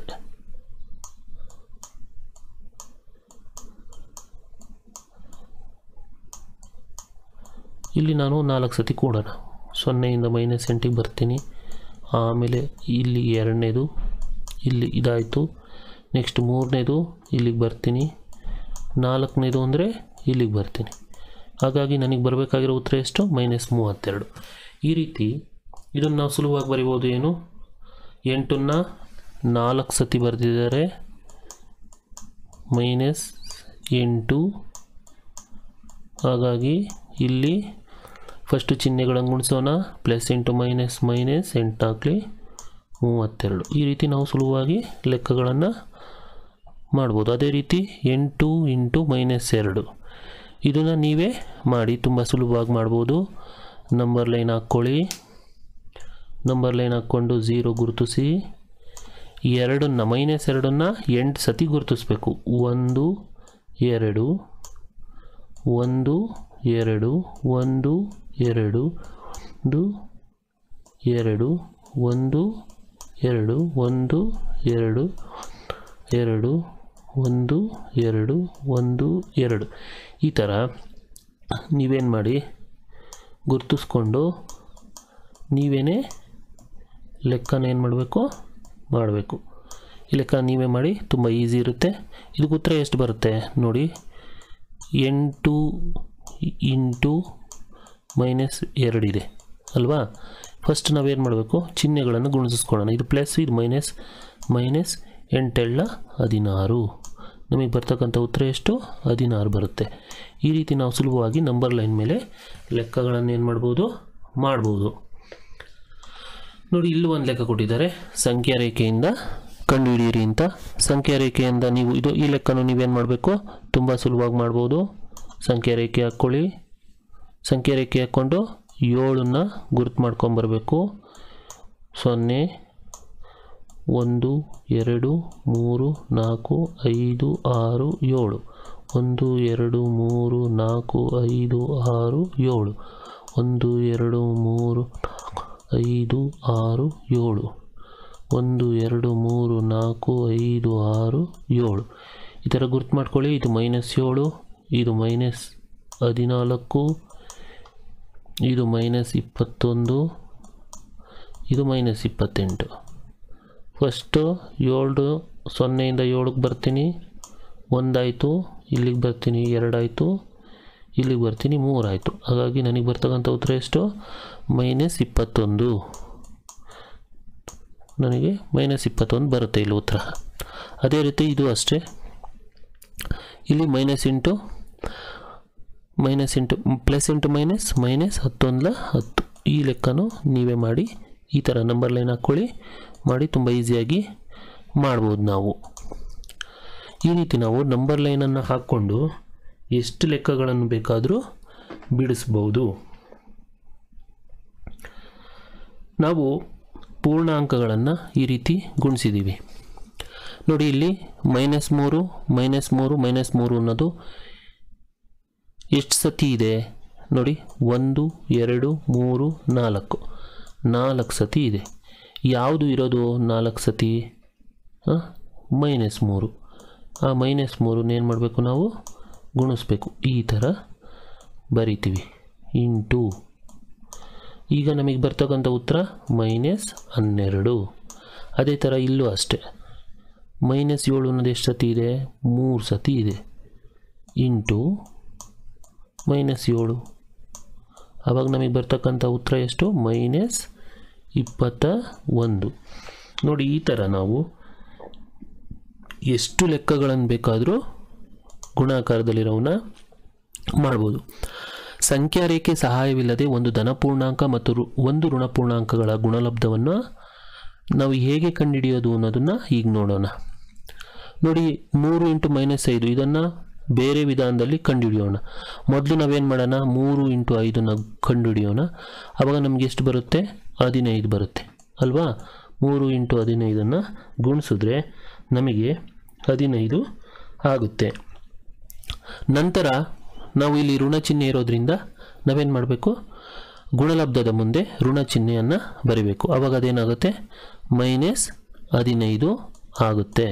ಇಲ್ಲಿ ನಾನು ನಾಲ್ಕು ಸತಿ ಕೂಡೋಣ ಸೊನ್ನೆಯಿಂದ ಮೈನಸ್ ಎಂಟಿಗೆ ಬರ್ತೀನಿ ಆಮೇಲೆ ಇಲ್ಲಿ ಎರಡನೇದು ಇಲ್ಲಿ ಇದಾಯಿತು ನೆಕ್ಸ್ಟ್ ಮೂರನೇದು ಇಲ್ಲಿಗೆ ಬರ್ತೀನಿ ನಾಲ್ಕನೇದು ಅಂದರೆ ಇಲ್ಲಿಗೆ ಬರ್ತೀನಿ ಹಾಗಾಗಿ ನನಗೆ ಬರಬೇಕಾಗಿರೋ ಉತ್ತರ ಎಷ್ಟು ಮೈನಸ್ ಮೂವತ್ತೆರಡು ಈ ರೀತಿ ಇದನ್ನು ನಾವು ಸುಲಭವಾಗಿ ಬರಿಬೋದು ಏನು ಎಂಟನ್ನು ನಾಲ್ಕು ಸತಿ ಬರೆದಿದ್ದಾರೆ ಮೈನಸ್ ಎಂಟು ಹಾಗಾಗಿ ಇಲ್ಲಿ ಫಸ್ಟು ಚಿಹ್ನೆಗಳನ್ನು ಗುಣಿಸೋಣ ಪ್ಲಸ್ ಇಂಟು ಮೈನಸ್ ಮೈನಸ್ ಎಂಟಾಗಲಿ ಮೂವತ್ತೆರಡು ಈ ರೀತಿ ನಾವು ಸುಲಭವಾಗಿ ಲೆಕ್ಕಗಳನ್ನು ಮಾಡ್ಬೋದು ಅದೇ ರೀತಿ ಎಂಟು ಇಂಟು ಮೈನಸ್ ಎರಡು ಇದನ್ನು ನೀವೇ ಮಾಡಿ ತುಂಬ ಸುಲಭವಾಗಿ ಮಾಡ್ಬೋದು ನಂಬರ್ ಲೈನ್ ಹಾಕ್ಕೊಳ್ಳಿ ನಂಬರ್ ಲೈನ್ ಹಾಕ್ಕೊಂಡು ಝೀರೋ ಗುರುತಿಸಿ ಎರಡನ್ನು ಮೈನಸ್ ಎರಡನ್ನು ಎಂಟು ಸತಿ ಗುರುತಿಸ್ಬೇಕು ಒಂದು ಎರಡು ಒಂದು ಎರಡು ಒಂದು ಎರಡು ಒಂದು ಎರಡು ಒಂದು ಎರಡು ಒಂದು ಎರಡು ಎರಡು ಒಂದು ಎರಡು ಒಂದು ಎರಡು ಈ ಥರ ನೀವೇನು ಮಾಡಿ ಗುರ್ತಿಸ್ಕೊಂಡು ನೀವೇನೇ ಲೆಕ್ಕನ ಏನು ಮಾಡಬೇಕು ಮಾಡಬೇಕು ಈ ಲೆಕ್ಕ ನೀವೇ ಮಾಡಿ ತುಂಬ ಈಸಿ ಇರುತ್ತೆ ಇದಕ್ಕೆ ಉತ್ತರ ಎಷ್ಟು ಬರುತ್ತೆ ನೋಡಿ ಎಂಟು ಇಂಟು ಮೈನಸ್ ಎರಡಿದೆ ಅಲ್ವಾ ಫಸ್ಟ್ ನಾವೇನು ಮಾಡಬೇಕು ಚಿಹ್ನೆಗಳನ್ನು ಗುಣಿಸ್ಕೊಳ್ಳೋಣ ಇದು ಪ್ಲಸ್ ಇದು ಮೈನಸ್ ಮೈನಸ್ ಎಂಟೆಳ್ಳ ಹದಿನಾರು ನಮಗೆ ಬರ್ತಕ್ಕಂಥ ಉತ್ತರ ಎಷ್ಟು ಹದಿನಾರು ಬರುತ್ತೆ ಈ ರೀತಿ ನಾವು ಸುಲಭವಾಗಿ ನಂಬರ್ ಲೈನ್ ಮೇಲೆ ಲೆಕ್ಕಗಳನ್ನು ಏನು ಮಾಡ್ಬೋದು ಮಾಡ್ಬೋದು ನೋಡಿ ಇಲ್ಲೂ ಒಂದು ಲೆಕ್ಕ ಕೊಟ್ಟಿದ್ದಾರೆ ಸಂಖ್ಯಾ ರೇಖೆಯಿಂದ ಕಂಡುಹಿಡಿಯಿರಿ ಅಂತ ಸಂಖ್ಯಾ ರೇಖೆಯಿಂದ ನೀವು ಇದು ಈ ಲೆಕ್ಕನೂ ನೀವೇನು ಮಾಡಬೇಕು ತುಂಬ ಸುಲಭವಾಗಿ ಮಾಡ್ಬೋದು ಸಂಖ್ಯಾ ರೇಖೆ ಹಾಕ್ಕೊಳ್ಳಿ ಸಂಖ್ಯಾ ರೇಖೆ ಹಾಕ್ಕೊಂಡು ಏಳನ್ನ ಗುರುತು ಮಾಡ್ಕೊಂಬರ್ಬೇಕು ಸೊನ್ನೆ ಒಂದು ಎರಡು ಮೂರು ನಾಲ್ಕು ಐದು ಆರು ಏಳು ಒಂದು ಎರಡು ಮೂರು ನಾಲ್ಕು ಐದು ಆರು ಏಳು ಒಂದು ಎರಡು ಮೂರು ನಾಲ್ಕು ಐದು ಆರು ಏಳು ಒಂದು ಎರಡು ಮೂರು ನಾಲ್ಕು ಐದು ಆರು ಏಳು ಈ ಥರ ಗುರ್ತು ಮಾಡ್ಕೊಳ್ಳಿ ಇದು ಮೈನಸ್ ಏಳು ಇದು ಮೈನಸ್ ಹದಿನಾಲ್ಕು ಇದು ಮೈನಸ್ ಇಪ್ಪತ್ತೊಂದು ಇದು ಮೈನಸ್ ಇಪ್ಪತ್ತೆಂಟು ಫಸ್ಟು ಏಳು ಸೊನ್ನೆಯಿಂದ ಏಳಕ್ಕೆ ಬರ್ತೀನಿ ಒಂದಾಯಿತು ಇಲ್ಲಿಗೆ ಬರ್ತೀನಿ ಎರಡಾಯಿತು ಇಲ್ಲಿಗೆ ಬರ್ತೀನಿ ಮೂರಾಯಿತು ಹಾಗಾಗಿ ನನಗೆ ಬರ್ತಕ್ಕಂಥ ಉತ್ತರ ಎಷ್ಟು ಮೈನಸ್ ಇಪ್ಪತ್ತೊಂದು ನನಗೆ ಮೈನಸ್ ಇಪ್ಪತ್ತೊಂದು ಬರುತ್ತೆ ಇಲ್ಲಿ ಉತ್ತರ ಅದೇ ರೀತಿ ಇದು ಅಷ್ಟೇ ಇಲ್ಲಿ minus into minus into plus into minus minus ಹತ್ತೊಂದಲ ಹತ್ತು ಈ ಲೆಕ್ಕನೂ ನೀವೇ ಮಾಡಿ ಈ ಥರ ನಂಬರ್ ಲೈನ್ ಹಾಕ್ಕೊಳ್ಳಿ ಮಾಡಿ ತುಂಬ ಈಸಿಯಾಗಿ ಮಾಡ್ಬೋದು ನಾವು ಈ ರೀತಿ ನಾವು ನಂಬರ್ ಲೈನನ್ನು ಹಾಕ್ಕೊಂಡು ಎಷ್ಟು ಲೆಕ್ಕಗಳನ್ನು ಬೇಕಾದರೂ ಬಿಡಿಸ್ಬೋದು ನಾವು ಪೂರ್ಣಾಂಕಗಳನ್ನು ಈ ರೀತಿ ಗುಣಿಸಿದ್ದೀವಿ ನೋಡಿ ಇಲ್ಲಿ ಮೈನಸ್ ಮೂರು ಮೈನಸ್ ಮೂರು ಮೈನಸ್ ಮೂರು ಅನ್ನೋದು ಎಷ್ಟು ಸತಿ ಇದೆ ನೋಡಿ ಒಂದು ಎರಡು ಮೂರು ನಾಲ್ಕು ನಾಲ್ಕು ಸತಿ ಇದೆ ಯಾವುದು ಇರೋದು ನಾಲ್ಕು ಸತಿ ಮೈನಸ್ ಮೂರು ಆ ಮೈನಸ್ ಮೂರನ್ನ ಏನು ಮಾಡಬೇಕು ನಾವು ಗುಣಿಸ್ಬೇಕು ಈ ಥರ ಬರಿತೀವಿ ಇಂಟು ಈಗ ನಮಗೆ ಬರ್ತಕ್ಕಂಥ ಉತ್ತರ ಮೈನಸ್ ಹನ್ನೆರಡು ಅದೇ ಥರ ಇಲ್ಲೂ ಅಷ್ಟೆ ಮೈನಸ್ ಏಳು ಅನ್ನೋದು ಎಷ್ಟು ಸತಿ ಇದೆ ಮೂರು ಸತಿ ಇದೆ ಇಂಟು ಮೈನಸ್ ಏಳು ಆವಾಗ ನಮಗೆ ಬರ್ತಕ್ಕಂಥ ಉತ್ತರ ಎಷ್ಟು ಮೈನಸ್ ಇಪ್ಪತ್ತ ಒಂದು ನೋಡಿ ಈ ಥರ ನಾವು ಎಷ್ಟು ಲೆಕ್ಕಗಳನ್ನು ಬೇಕಾದರೂ ಗುಣಾಕಾರದಲ್ಲಿರೋವನ್ನ ಮಾಡ್ಬೋದು ಸಂಖ್ಯಾ ರೇಖೆ ಸಹಾಯವಿಲ್ಲದೆ ಒಂದು ಧನಪೂರ್ಣಾಂಕ ಮತ್ತು ರು ಒಂದು ಋಣಪೂರ್ಣಾಂಕಗಳ ಗುಣಲಬ್ಧವನ್ನು ನಾವು ಹೇಗೆ ಕಂಡುಹಿಡಿಯೋದು ಅನ್ನೋದನ್ನು ಈಗ ನೋಡೋಣ ನೋಡಿ ಮೂರು ಇಂಟು ಮೈನಸ್ ಐದು ಇದನ್ನು ಬೇರೆ ವಿಧಾನದಲ್ಲಿ ಕಂಡುಹಿಡಿಯೋಣ ಮೊದಲು ನಾವೇನು ಮಾಡೋಣ ಮೂರು ಇಂಟು ಐದನ್ನು ಕಂಡುಹಿಡಿಯೋಣ ಆವಾಗ ನಮಗೆ ಎಷ್ಟು ಬರುತ್ತೆ ಹದಿನೈದು ಬರುತ್ತೆ ಅಲ್ವಾ ಮೂರು ಇಂಟು ಹದಿನೈದನ್ನು ಗುಣಿಸಿದ್ರೆ ನಮಗೆ ಹದಿನೈದು ಆಗುತ್ತೆ ನಂತರ ನಾವು ಇಲ್ಲಿ ಋಣ ಚಿಹ್ನೆ ಇರೋದ್ರಿಂದ ನಾವೇನು ಮಾಡಬೇಕು ಗುಣಲಬ್ಧದ ಮುಂದೆ ಋಣ ಚಿಹ್ನೆಯನ್ನು ಬರಿಬೇಕು ಆವಾಗ ಅದೇನಾಗುತ್ತೆ ಮೈನಸ್ ಹದಿನೈದು ಆಗುತ್ತೆ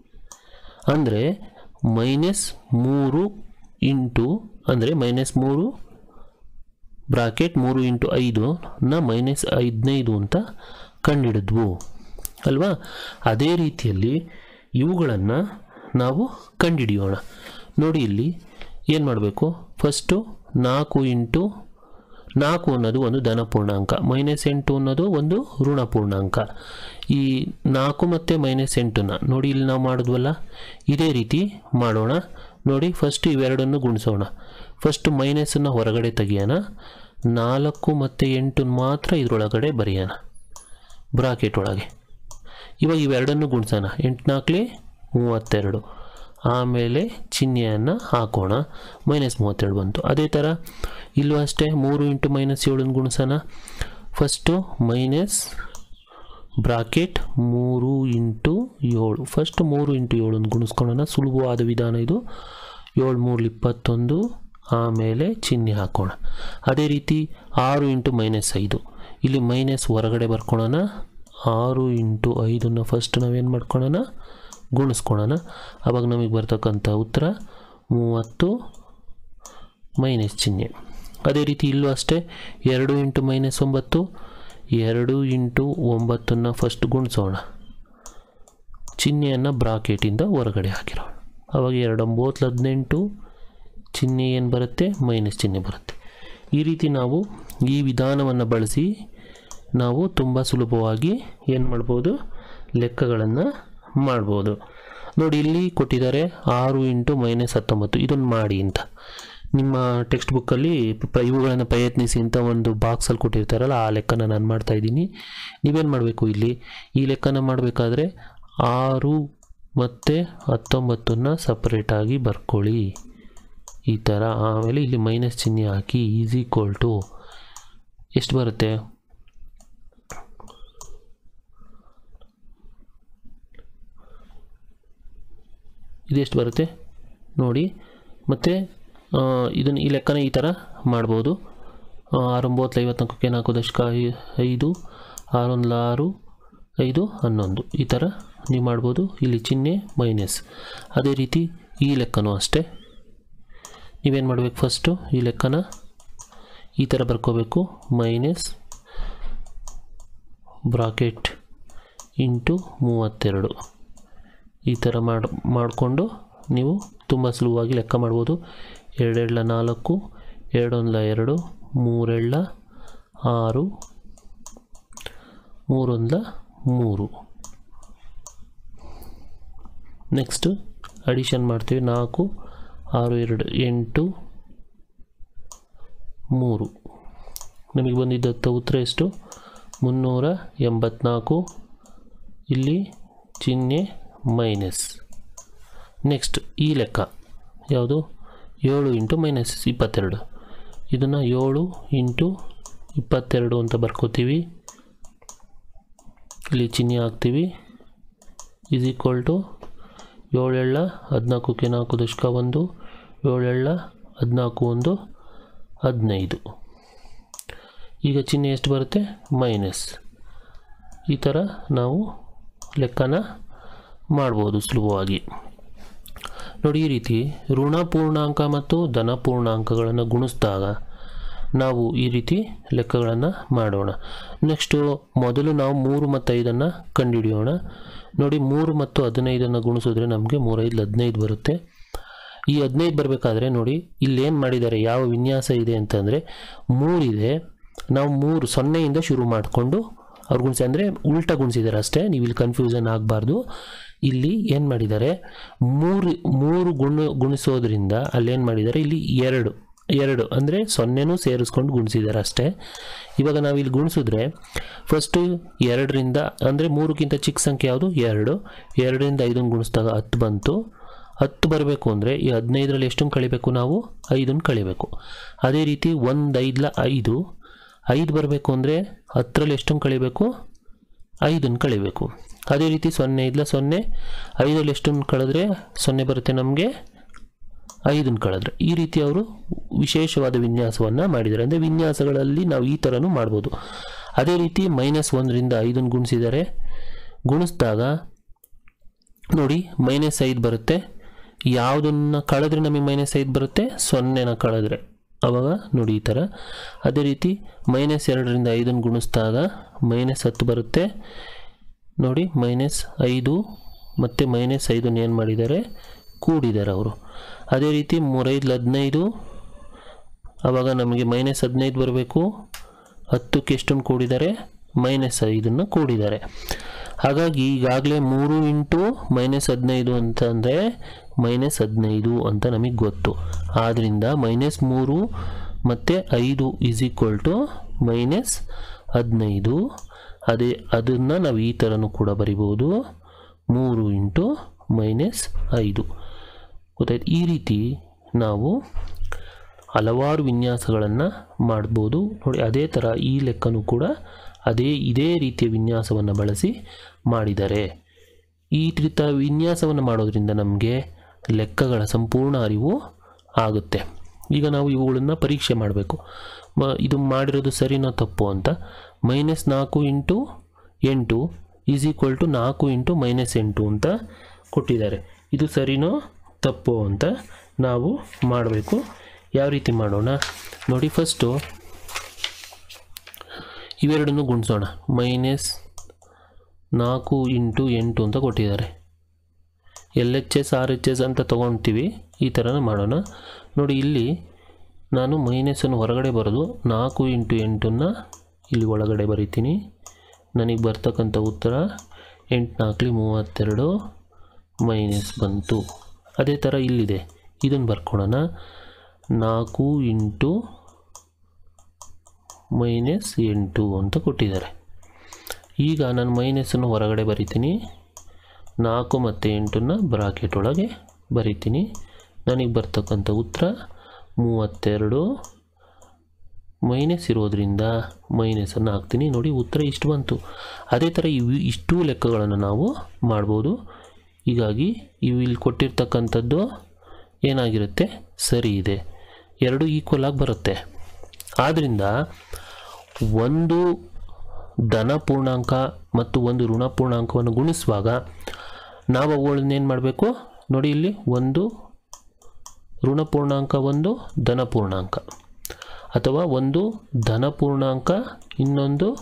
ಅಂದರೆ ಮೈನಸ್ ಮೂರು ಇಂಟು ಅಂದರೆ ಮೈನಸ್ ಮೂರು ಬ್ರಾಕೆಟ್ ಮೂರು ಇಂಟು ಐದು ನ ಮೈನಸ್ ಹದಿನೈದು ಅಂತ ಕಂಡಿಡಿದ್ವು ಅಲ್ವಾ ಅದೇ ರೀತಿಯಲ್ಲಿ ಇವುಗಳನ್ನು ನಾವು ಕಂಡುಹಿಡಿಯೋಣ ನೋಡಿ ಇಲ್ಲಿ ಏನು ಮಾಡಬೇಕು ಫಸ್ಟು ನಾಲ್ಕು ಇಂಟು ನಾಲ್ಕು ಅನ್ನೋದು ಒಂದು ಧನ ಪೂರ್ಣಾಂಕ ಮೈನಸ್ ಎಂಟು ಅನ್ನೋದು ಒಂದು ಋಣ ಪೂರ್ಣಾಂಕ ಈ ನಾಲ್ಕು ಮತ್ತು ಮೈನಸ್ ಎಂಟನ್ನ ನೋಡಿ ಇಲ್ಲಿ ನಾವು ಮಾಡಿದ್ವಲ್ಲ ಇದೇ ರೀತಿ ಮಾಡೋಣ ನೋಡಿ ಫಸ್ಟ್ ಇವೆರಡನ್ನು ಗುಣಿಸೋಣ ಫಸ್ಟ್ ಮೈನಸನ್ನು ಹೊರಗಡೆ ತೆಗಿಯೋಣ ನಾಲ್ಕು ಮತ್ತು ಎಂಟನ್ನು ಮಾತ್ರ ಇದರೊಳಗಡೆ ಬರೆಯೋಣ ಬ್ರಾಕೆಟ್ ಒಳಗೆ ಇವಾಗ ಇವೆರಡನ್ನು ಗುಣಿಸೋಣ ಎಂಟು ನಾಲ್ಕಲಿ ಮೂವತ್ತೆರಡು ಆಮೇಲೆ ಚಿಹ್ನೆಯನ್ನು ಹಾಕೋಣ ಮೈನಸ್ ಮೂವತ್ತೆರಡು ಬಂತು ಅದೇ ಥರ ಇಲ್ಲೂ ಅಷ್ಟೇ ಮೂರು ಇಂಟು ಮೈನಸ್ ಏಳನ್ನು ಗುಣಿಸೋಣ ಫಸ್ಟು ಮೈನಸ್ ಬ್ರಾಕೆಟ್ ಮೂರು ಇಂಟು ಏಳು ಫಸ್ಟ್ ಮೂರು ಇಂಟು ಏಳನ್ನು ಗುಣಿಸ್ಕೊಳ್ಳೋಣ ಸುಲಭವಾದ ವಿಧಾನ ಇದು ಏಳು ಮೂರು ಇಪ್ಪತ್ತೊಂದು ಆಮೇಲೆ ಚಿಹ್ನೆ ಹಾಕೋಣ ಅದೇ ರೀತಿ ಆರು ಇಂಟು ಮೈನಸ್ ಐದು ಇಲ್ಲಿ ಮೈನಸ್ ಹೊರಗಡೆ ಬರ್ಕೊಳ್ಳೋಣ ಆರು ಇಂಟು ಐದನ್ನು ಫಸ್ಟ್ ನಾವೇನು ಮಾಡ್ಕೊಳ್ಳೋಣ ಗುಣಿಸ್ಕೊಳ್ಳೋಣ ಆವಾಗ ನಮಗೆ ಬರ್ತಕ್ಕಂಥ ಉತ್ತರ ಮೂವತ್ತು ಮೈನಸ್ ಚಿಹ್ನೆ ಅದೇ ರೀತಿ ಇಲ್ಲೂ ಅಷ್ಟೇ ಎರಡು ಇಂಟು ಮೈನಸ್ ಒಂಬತ್ತು ಎರಡು ಇಂಟು ಒಂಬತ್ತನ್ನು ಫಸ್ಟ್ ಗುಣಿಸೋಣ ಚಿಹ್ನೆಯನ್ನು ಬ್ರಾಕೆಟಿಂದ ಹೊರಗಡೆ ಹಾಕಿರೋಣ ಆವಾಗ ಎರಡು ಒಂಬತ್ತು ಹದಿನೆಂಟು ಚಿಹ್ನೆ ಏನು ಬರುತ್ತೆ ಮೈನಸ್ ಚಿಹ್ನೆ ಬರುತ್ತೆ ಈ ರೀತಿ ನಾವು ಈ ವಿಧಾನವನ್ನು ಬಳಸಿ ನಾವು ತುಂಬ ಸುಲಭವಾಗಿ ಏನು ಮಾಡ್ಬೋದು ಲೆಕ್ಕಗಳನ್ನು ಮಾಡ್ಬೋದು ನೋಡಿ ಇಲ್ಲಿ ಕೊಟ್ಟಿದ್ದಾರೆ ಆರು ಇಂಟು ಮೈನಸ್ ಹತ್ತೊಂಬತ್ತು ಇದನ್ನು ಮಾಡಿ ಅಂತ ನಿಮ್ಮ ಟೆಕ್ಸ್ಟ್ ಬುಕ್ಕಲ್ಲಿ ಪ ಇವುಗಳನ್ನು ಪ್ರಯತ್ನಿಸಿ ಅಂತ ಒಂದು ಬಾಕ್ಸಲ್ಲಿ ಕೊಟ್ಟಿರ್ತಾರಲ್ಲ ಆ ಲೆಕ್ಕನ ನಾನು ಮಾಡ್ತಾ ಇದ್ದೀನಿ ನೀವೇನು ಮಾಡಬೇಕು ಇಲ್ಲಿ ಈ ಲೆಕ್ಕನ ಮಾಡಬೇಕಾದ್ರೆ ಆರು ಮತ್ತು ಹತ್ತೊಂಬತ್ತನ್ನು ಸಪ್ರೇಟಾಗಿ ಬರ್ಕೊಳ್ಳಿ ಈ ಥರ ಆಮೇಲೆ ಇಲ್ಲಿ ಮೈನಸ್ ಚಿಹ್ನೆ ಹಾಕಿ ಈಸ್ ಈಕ್ವಲ್ ಟು ಎಷ್ಟು ಬರುತ್ತೆ ಇದೆಷ್ಟು ಬರುತ್ತೆ ನೋಡಿ ಮತ್ತು ಇದನ್ನು ಈ ಲೆಕ್ಕನ ಈ ಥರ ಮಾಡ್ಬೋದು ಆರೊಂಬತ್ತು ಐವತ್ನಾಲ್ಕಕ್ಕೆ ನಾಲ್ಕು ದಶಕ ಐ- ಐದು ಆರೊಂದು ಆರು ಐದು ಹನ್ನೊಂದು ಈ ಥರ ನೀವು ಮಾಡ್ಬೋದು ಇಲ್ಲಿ ಚಿಹ್ನೆ ಮೈನಸ್ ಅದೇ ರೀತಿ ಈ ಲೆಕ್ಕನೂ ಅಷ್ಟೇ ನೀವೇನು ಮಾಡಬೇಕು ಫಸ್ಟು ಈ ಲೆಕ್ಕನ ಈ ಥರ ಬರ್ಕೋಬೇಕು ಮೈನಸ್ ಬ್ರಾಕೆಟ್ ಇಂಟು ಮೂವತ್ತೆರಡು ಈ ಥರ ಮಾಡಿ ಮಾಡಿಕೊಂಡು ನೀವು ತುಂಬ ಸುಲಭವಾಗಿ ಲೆಕ್ಕ ಮಾಡ್ಬೋದು ಎರಡೆರಡ್ಲ ನಾಲ್ಕು ಎರಡೊಂದ್ಲ ಎರಡು ಮೂರೆಳ್ಳ ಆರು ಮೂರೊಂದ್ಲ ಮೂರು ನೆಕ್ಸ್ಟು ಅಡಿಷನ್ ಮಾಡ್ತೀವಿ ನಾಲ್ಕು ಆರು ಎರಡು ಎಂಟು ಮೂರು ನಮಗೆ ಬಂದಿದ್ದ ಉತ್ತರ ಎಷ್ಟು ಮುನ್ನೂರ ಎಂಬತ್ನಾಲ್ಕು ಇಲ್ಲಿ ಚಿಹ್ನೆ ಮೈನಸ್ ನೆಕ್ಸ್ಟ್ ಈ ಲೆಕ್ಕ ಯಾವುದು ಏಳು ಇಂಟು ಮೈನಸ್ ಇಪ್ಪತ್ತೆರಡು ಇದನ್ನು ಏಳು ಇಂಟು ಇಪ್ಪತ್ತೆರಡು ಅಂತ ಬರ್ಕೋತೀವಿ ಇಲ್ಲಿ ಚಿಹ್ನೆ ಹಾಕ್ತೀವಿ ಈಸ್ ಈಕ್ವಲ್ ಟು ಏಳೆಳ್ಳ ಹದಿನಾಲ್ಕಕ್ಕೆ ನಾಲ್ಕು ದಶಕ ಒಂದು ಏಳೆಳ್ಳ ಹದಿನಾಲ್ಕು ಒಂದು ಹದಿನೈದು ಈಗ ಚಿಹ್ನೆ ಎಷ್ಟು ಬರುತ್ತೆ ಮೈನಸ್ ಈ ಥರ ನಾವು ಲೆಕ್ಕನ ಮಾಡ್ಬೋದು ಸುಲಭವಾಗಿ ನೋಡಿ ಈ ರೀತಿ ಋಣ ಪೂರ್ಣಾಂಕ ಮತ್ತು ಧನ ಪೂರ್ಣಾಂಕಗಳನ್ನು ಗುಣಿಸಿದಾಗ ನಾವು ಈ ರೀತಿ ಲೆಕ್ಕಗಳನ್ನು ಮಾಡೋಣ ನೆಕ್ಸ್ಟು ಮೊದಲು ನಾವು ಮೂರು ಮತ್ತು ಐದನ್ನು ಕಂಡುಹಿಡಿಯೋಣ ನೋಡಿ ಮೂರು ಮತ್ತು ಹದಿನೈದನ್ನು ಗುಣಿಸಿದ್ರೆ ನಮಗೆ ಮೂರೈದು ಹದಿನೈದು ಬರುತ್ತೆ ಈ ಹದಿನೈದು ಬರಬೇಕಾದ್ರೆ ನೋಡಿ ಇಲ್ಲೇನು ಮಾಡಿದ್ದಾರೆ ಯಾವ ವಿನ್ಯಾಸ ಇದೆ ಅಂತಂದರೆ ಮೂರಿದೆ ನಾವು ಮೂರು ಸೊನ್ನೆಯಿಂದ ಶುರು ಮಾಡಿಕೊಂಡು ಅವ್ರು ಗುಣಿಸಿ ಅಂದರೆ ಉಲ್ಟಾ ಗುಣಿಸಿದ್ದಾರೆ ಅಷ್ಟೇ ನೀವು ಇಲ್ಲಿ ಕನ್ಫ್ಯೂಷನ್ ಆಗಬಾರ್ದು ಇಲ್ಲಿ ಏನು ಮಾಡಿದ್ದಾರೆ ಮೂರು ಮೂರು ಗುಣ ಗುಣಿಸೋದ್ರಿಂದ ಅಲ್ಲೇನು ಮಾಡಿದ್ದಾರೆ ಇಲ್ಲಿ ಎರಡು ಎರಡು ಅಂದರೆ ಸೊನ್ನೆನೂ ಸೇರಿಸ್ಕೊಂಡು ಗುಣಿಸಿದ್ದಾರೆ ಅಷ್ಟೇ ಇವಾಗ ನಾವು ಇಲ್ಲಿ ಗುಣಿಸಿದ್ರೆ ಫಸ್ಟು ಎರಡರಿಂದ ಅಂದರೆ ಮೂರಕ್ಕಿಂತ ಚಿಕ್ಕ ಸಂಖ್ಯೆ ಯಾವುದು ಎರಡು ಎರಡರಿಂದ ಐದನ್ನು ಗುಣಿಸಿದಾಗ ಹತ್ತು ಬಂತು ಹತ್ತು ಬರಬೇಕು ಅಂದರೆ ಈ ಹದಿನೈದರಲ್ಲಿ ಎಷ್ಟನ್ನು ಕಳಿಬೇಕು ನಾವು ಐದನ್ನು ಕಳಿಬೇಕು ಅದೇ ರೀತಿ ಒಂದು ಐದ್ಲ ಐದು ಐದು ಬರಬೇಕು ಅಂದರೆ ಹತ್ತರಲ್ಲಿ ಎಷ್ಟನ್ನು ಕಳಿಬೇಕು ಐದನ್ನು ಕಳಿಬೇಕು ಅದೇ ರೀತಿ ಸೊನ್ನೆ ಐದ್ಲ ಸೊನ್ನೆ ಐದರಲ್ಲಿ ಎಷ್ಟನ್ನು ಕಳೆದ್ರೆ ಸೊನ್ನೆ ಬರುತ್ತೆ ನಮಗೆ ಐದನ್ನು ಕಳೆದ್ರೆ ಈ ರೀತಿ ಅವರು ವಿಶೇಷವಾದ ವಿನ್ಯಾಸವನ್ನು ಮಾಡಿದ್ದಾರೆ ಅಂದರೆ ವಿನ್ಯಾಸಗಳಲ್ಲಿ ನಾವು ಈ ಥರನೂ ಮಾಡ್ಬೋದು ಅದೇ ರೀತಿ ಮೈನಸ್ ಒಂದರಿಂದ ಐದನ್ನು ಗುಣಿಸಿದ್ದಾರೆ ಗುಣಿಸಿದಾಗ ನೋಡಿ ಮೈನಸ್ ಐದು ಬರುತ್ತೆ ಯಾವುದನ್ನು ಕಳೆದ್ರೆ ನಮಗೆ ಮೈನಸ್ ಐದು ಬರುತ್ತೆ ಸೊನ್ನೆನ ಕಳೆದ್ರೆ ಅವಾಗ ನೋಡಿ ಈ ಥರ ಅದೇ ರೀತಿ ಮೈನಸ್ ಎರಡರಿಂದ ಐದನ್ನು ಗುಣಿಸಿದಾಗ ಮೈನಸ್ ಹತ್ತು ಬರುತ್ತೆ ನೋಡಿ ಮೈನಸ್ ಐದು ಮತ್ತು ಮೈನಸ್ ಐದನ್ನು ಏನು ಮಾಡಿದ್ದಾರೆ ಕೂಡಿದ್ದಾರೆ ಅವರು ಅದೇ ರೀತಿ ಮೂರೈದು ಹದಿನೈದು ಆವಾಗ ನಮಗೆ ಮೈನಸ್ ಹದಿನೈದು ಬರಬೇಕು ಹತ್ತಕ್ಕೆ ಎಷ್ಟನ್ನು ಕೂಡಿದ್ದಾರೆ ಮೈನಸ್ ಐದನ್ನು ಕೂಡಿದ್ದಾರೆ ಹಾಗಾಗಿ ಈಗಾಗಲೇ ಮೂರು ಇಂಟು ಮೈನಸ್ ಹದಿನೈದು ಅಂತಂದರೆ ಮೈನಸ್ ಹದಿನೈದು ಅಂತ ನಮಗೆ ಗೊತ್ತು ಆದ್ದರಿಂದ ಮೈನಸ್ ಮೂರು ಮತ್ತು ಐದು ಈಸ್ ಈಕ್ವಲ್ ಟು ಮೈನಸ್ ಹದಿನೈದು ಅದೇ ಅದನ್ನು ನಾವು ಈ ಥರನೂ ಕೂಡ ಬರಿಬೋದು ಮೂರು ಇಂಟು ಮೈನಸ್ ಐದು ಗೊತ್ತಾಯ್ತು ಈ ರೀತಿ ನಾವು ಹಲವಾರು ವಿನ್ಯಾಸಗಳನ್ನು ಮಾಡ್ಬೋದು ನೋಡಿ ಅದೇ ಥರ ಈ ಲೆಕ್ಕನೂ ಕೂಡ ಅದೇ ಇದೇ ರೀತಿಯ ವಿನ್ಯಾಸವನ್ನು ಬಳಸಿ ಮಾಡಿದ್ದಾರೆ ಈ ರೀತಿಯ ವಿನ್ಯಾಸವನ್ನು ಮಾಡೋದ್ರಿಂದ ನಮಗೆ ಲೆಕ್ಕಗಳ ಸಂಪೂರ್ಣ ಅರಿವು ಆಗುತ್ತೆ ಈಗ ನಾವು ಇವುಗಳನ್ನು ಪರೀಕ್ಷೆ ಮಾಡಬೇಕು ಮ ಇದು ಮಾಡಿರೋದು ಸರಿನೋ ತಪ್ಪು ಅಂತ ಮೈನಸ್ ನಾಲ್ಕು ಇಂಟು ಎಂಟು ಈಸ್ ಈಕ್ವಲ್ ಟು ನಾಲ್ಕು ಇಂಟು ಮೈನಸ್ ಎಂಟು ಅಂತ ಕೊಟ್ಟಿದ್ದಾರೆ ಇದು ಸರಿನೋ ತಪ್ಪು ಅಂತ ನಾವು ಮಾಡಬೇಕು ಯಾವ ರೀತಿ ಮಾಡೋಣ ನೋಡಿ ಫಸ್ಟು ಇವೆರಡನ್ನು ಗುಣಿಸೋಣ ಮೈನಸ್ ನಾಲ್ಕು ಇಂಟು ಎಂಟು ಅಂತ ಕೊಟ್ಟಿದ್ದಾರೆ L H S R H S ಅಂತ ತೊಗೊಳ್ತೀವಿ ಈ ಥರನ ಮಾಡೋಣ ನೋಡಿ ಇಲ್ಲಿ ನಾನು ಮೈನಸನ್ನು ಹೊರಗಡೆ ಬರೋದು ನಾಲ್ಕು ಇಂಟು ಎಂಟನ್ನು ಇಲ್ಲಿ ಒಳಗಡೆ ಬರಿತೀನಿ ನನಗೆ ಬರ್ತಕ್ಕಂಥ ಉತ್ತರ ಎಂಟು ನಾಲ್ಕಲಿ ಮೂವತ್ತೆರಡು ಮೈನಸ್ ಬಂತು ಅದೇ ಥರ ಇಲ್ಲಿದೆ ಇದನ್ನು ಬರ್ಕೊಳ್ಳೋಣ ನಾಲ್ಕು ಇಂಟು ಮೈನಸ್ ಎಂಟು ಅಂತ ಕೊಟ್ಟಿದ್ದಾರೆ ಈಗ ನಾನು ಮೈನಸನ್ನು ಹೊರಗಡೆ ಬರಿತೀನಿ ನಾಲ್ಕು ಮತ್ತು ಎಂಟನ್ನು ಬ್ರಾಕೆಟ್ ಒಳಗೆ ಬರಿತೀನಿ ನನಗೆ ಬರ್ತಕ್ಕಂಥ ಉತ್ತರ ಮೂವತ್ತೆರಡು ಮೈನಸ್ ಇರೋದ್ರಿಂದ ಮೈನಸನ್ನು ಹಾಕ್ತೀನಿ ನೋಡಿ ಉತ್ತರ ಇಷ್ಟು ಬಂತು ಅದೇ ಥರ ಇವು ಇಷ್ಟೂ ಲೆಕ್ಕಗಳನ್ನು ನಾವು ಮಾಡ್ಬೋದು ಹೀಗಾಗಿ ಇವು ಇಲ್ಲಿ ಕೊಟ್ಟಿರ್ತಕ್ಕಂಥದ್ದು ಏನಾಗಿರುತ್ತೆ ಸರಿ ಇದೆ ಎರಡು ಈಕ್ವಲ್ ಆಗಿ ಬರುತ್ತೆ ಆದ್ದರಿಂದ ಒಂದು ಧನ ಪೂರ್ಣಾಂಕ ಮತ್ತು ಒಂದು ಋಣ ಪೂರ್ಣಾಂಕವನ್ನು ಗುಣಿಸುವಾಗ ನಾವು ಅವುಗಳನ್ನ ಏನು ಮಾಡಬೇಕು ನೋಡಿ ಇಲ್ಲಿ ಒಂದು ಋಣ ಪೂರ್ಣಾಂಕ ಒಂದು ಧನ ಪೂರ್ಣಾಂಕ ಅಥವಾ ಒಂದು ಧನ ಪೂರ್ಣಾಂಕ ಇನ್ನೊಂದು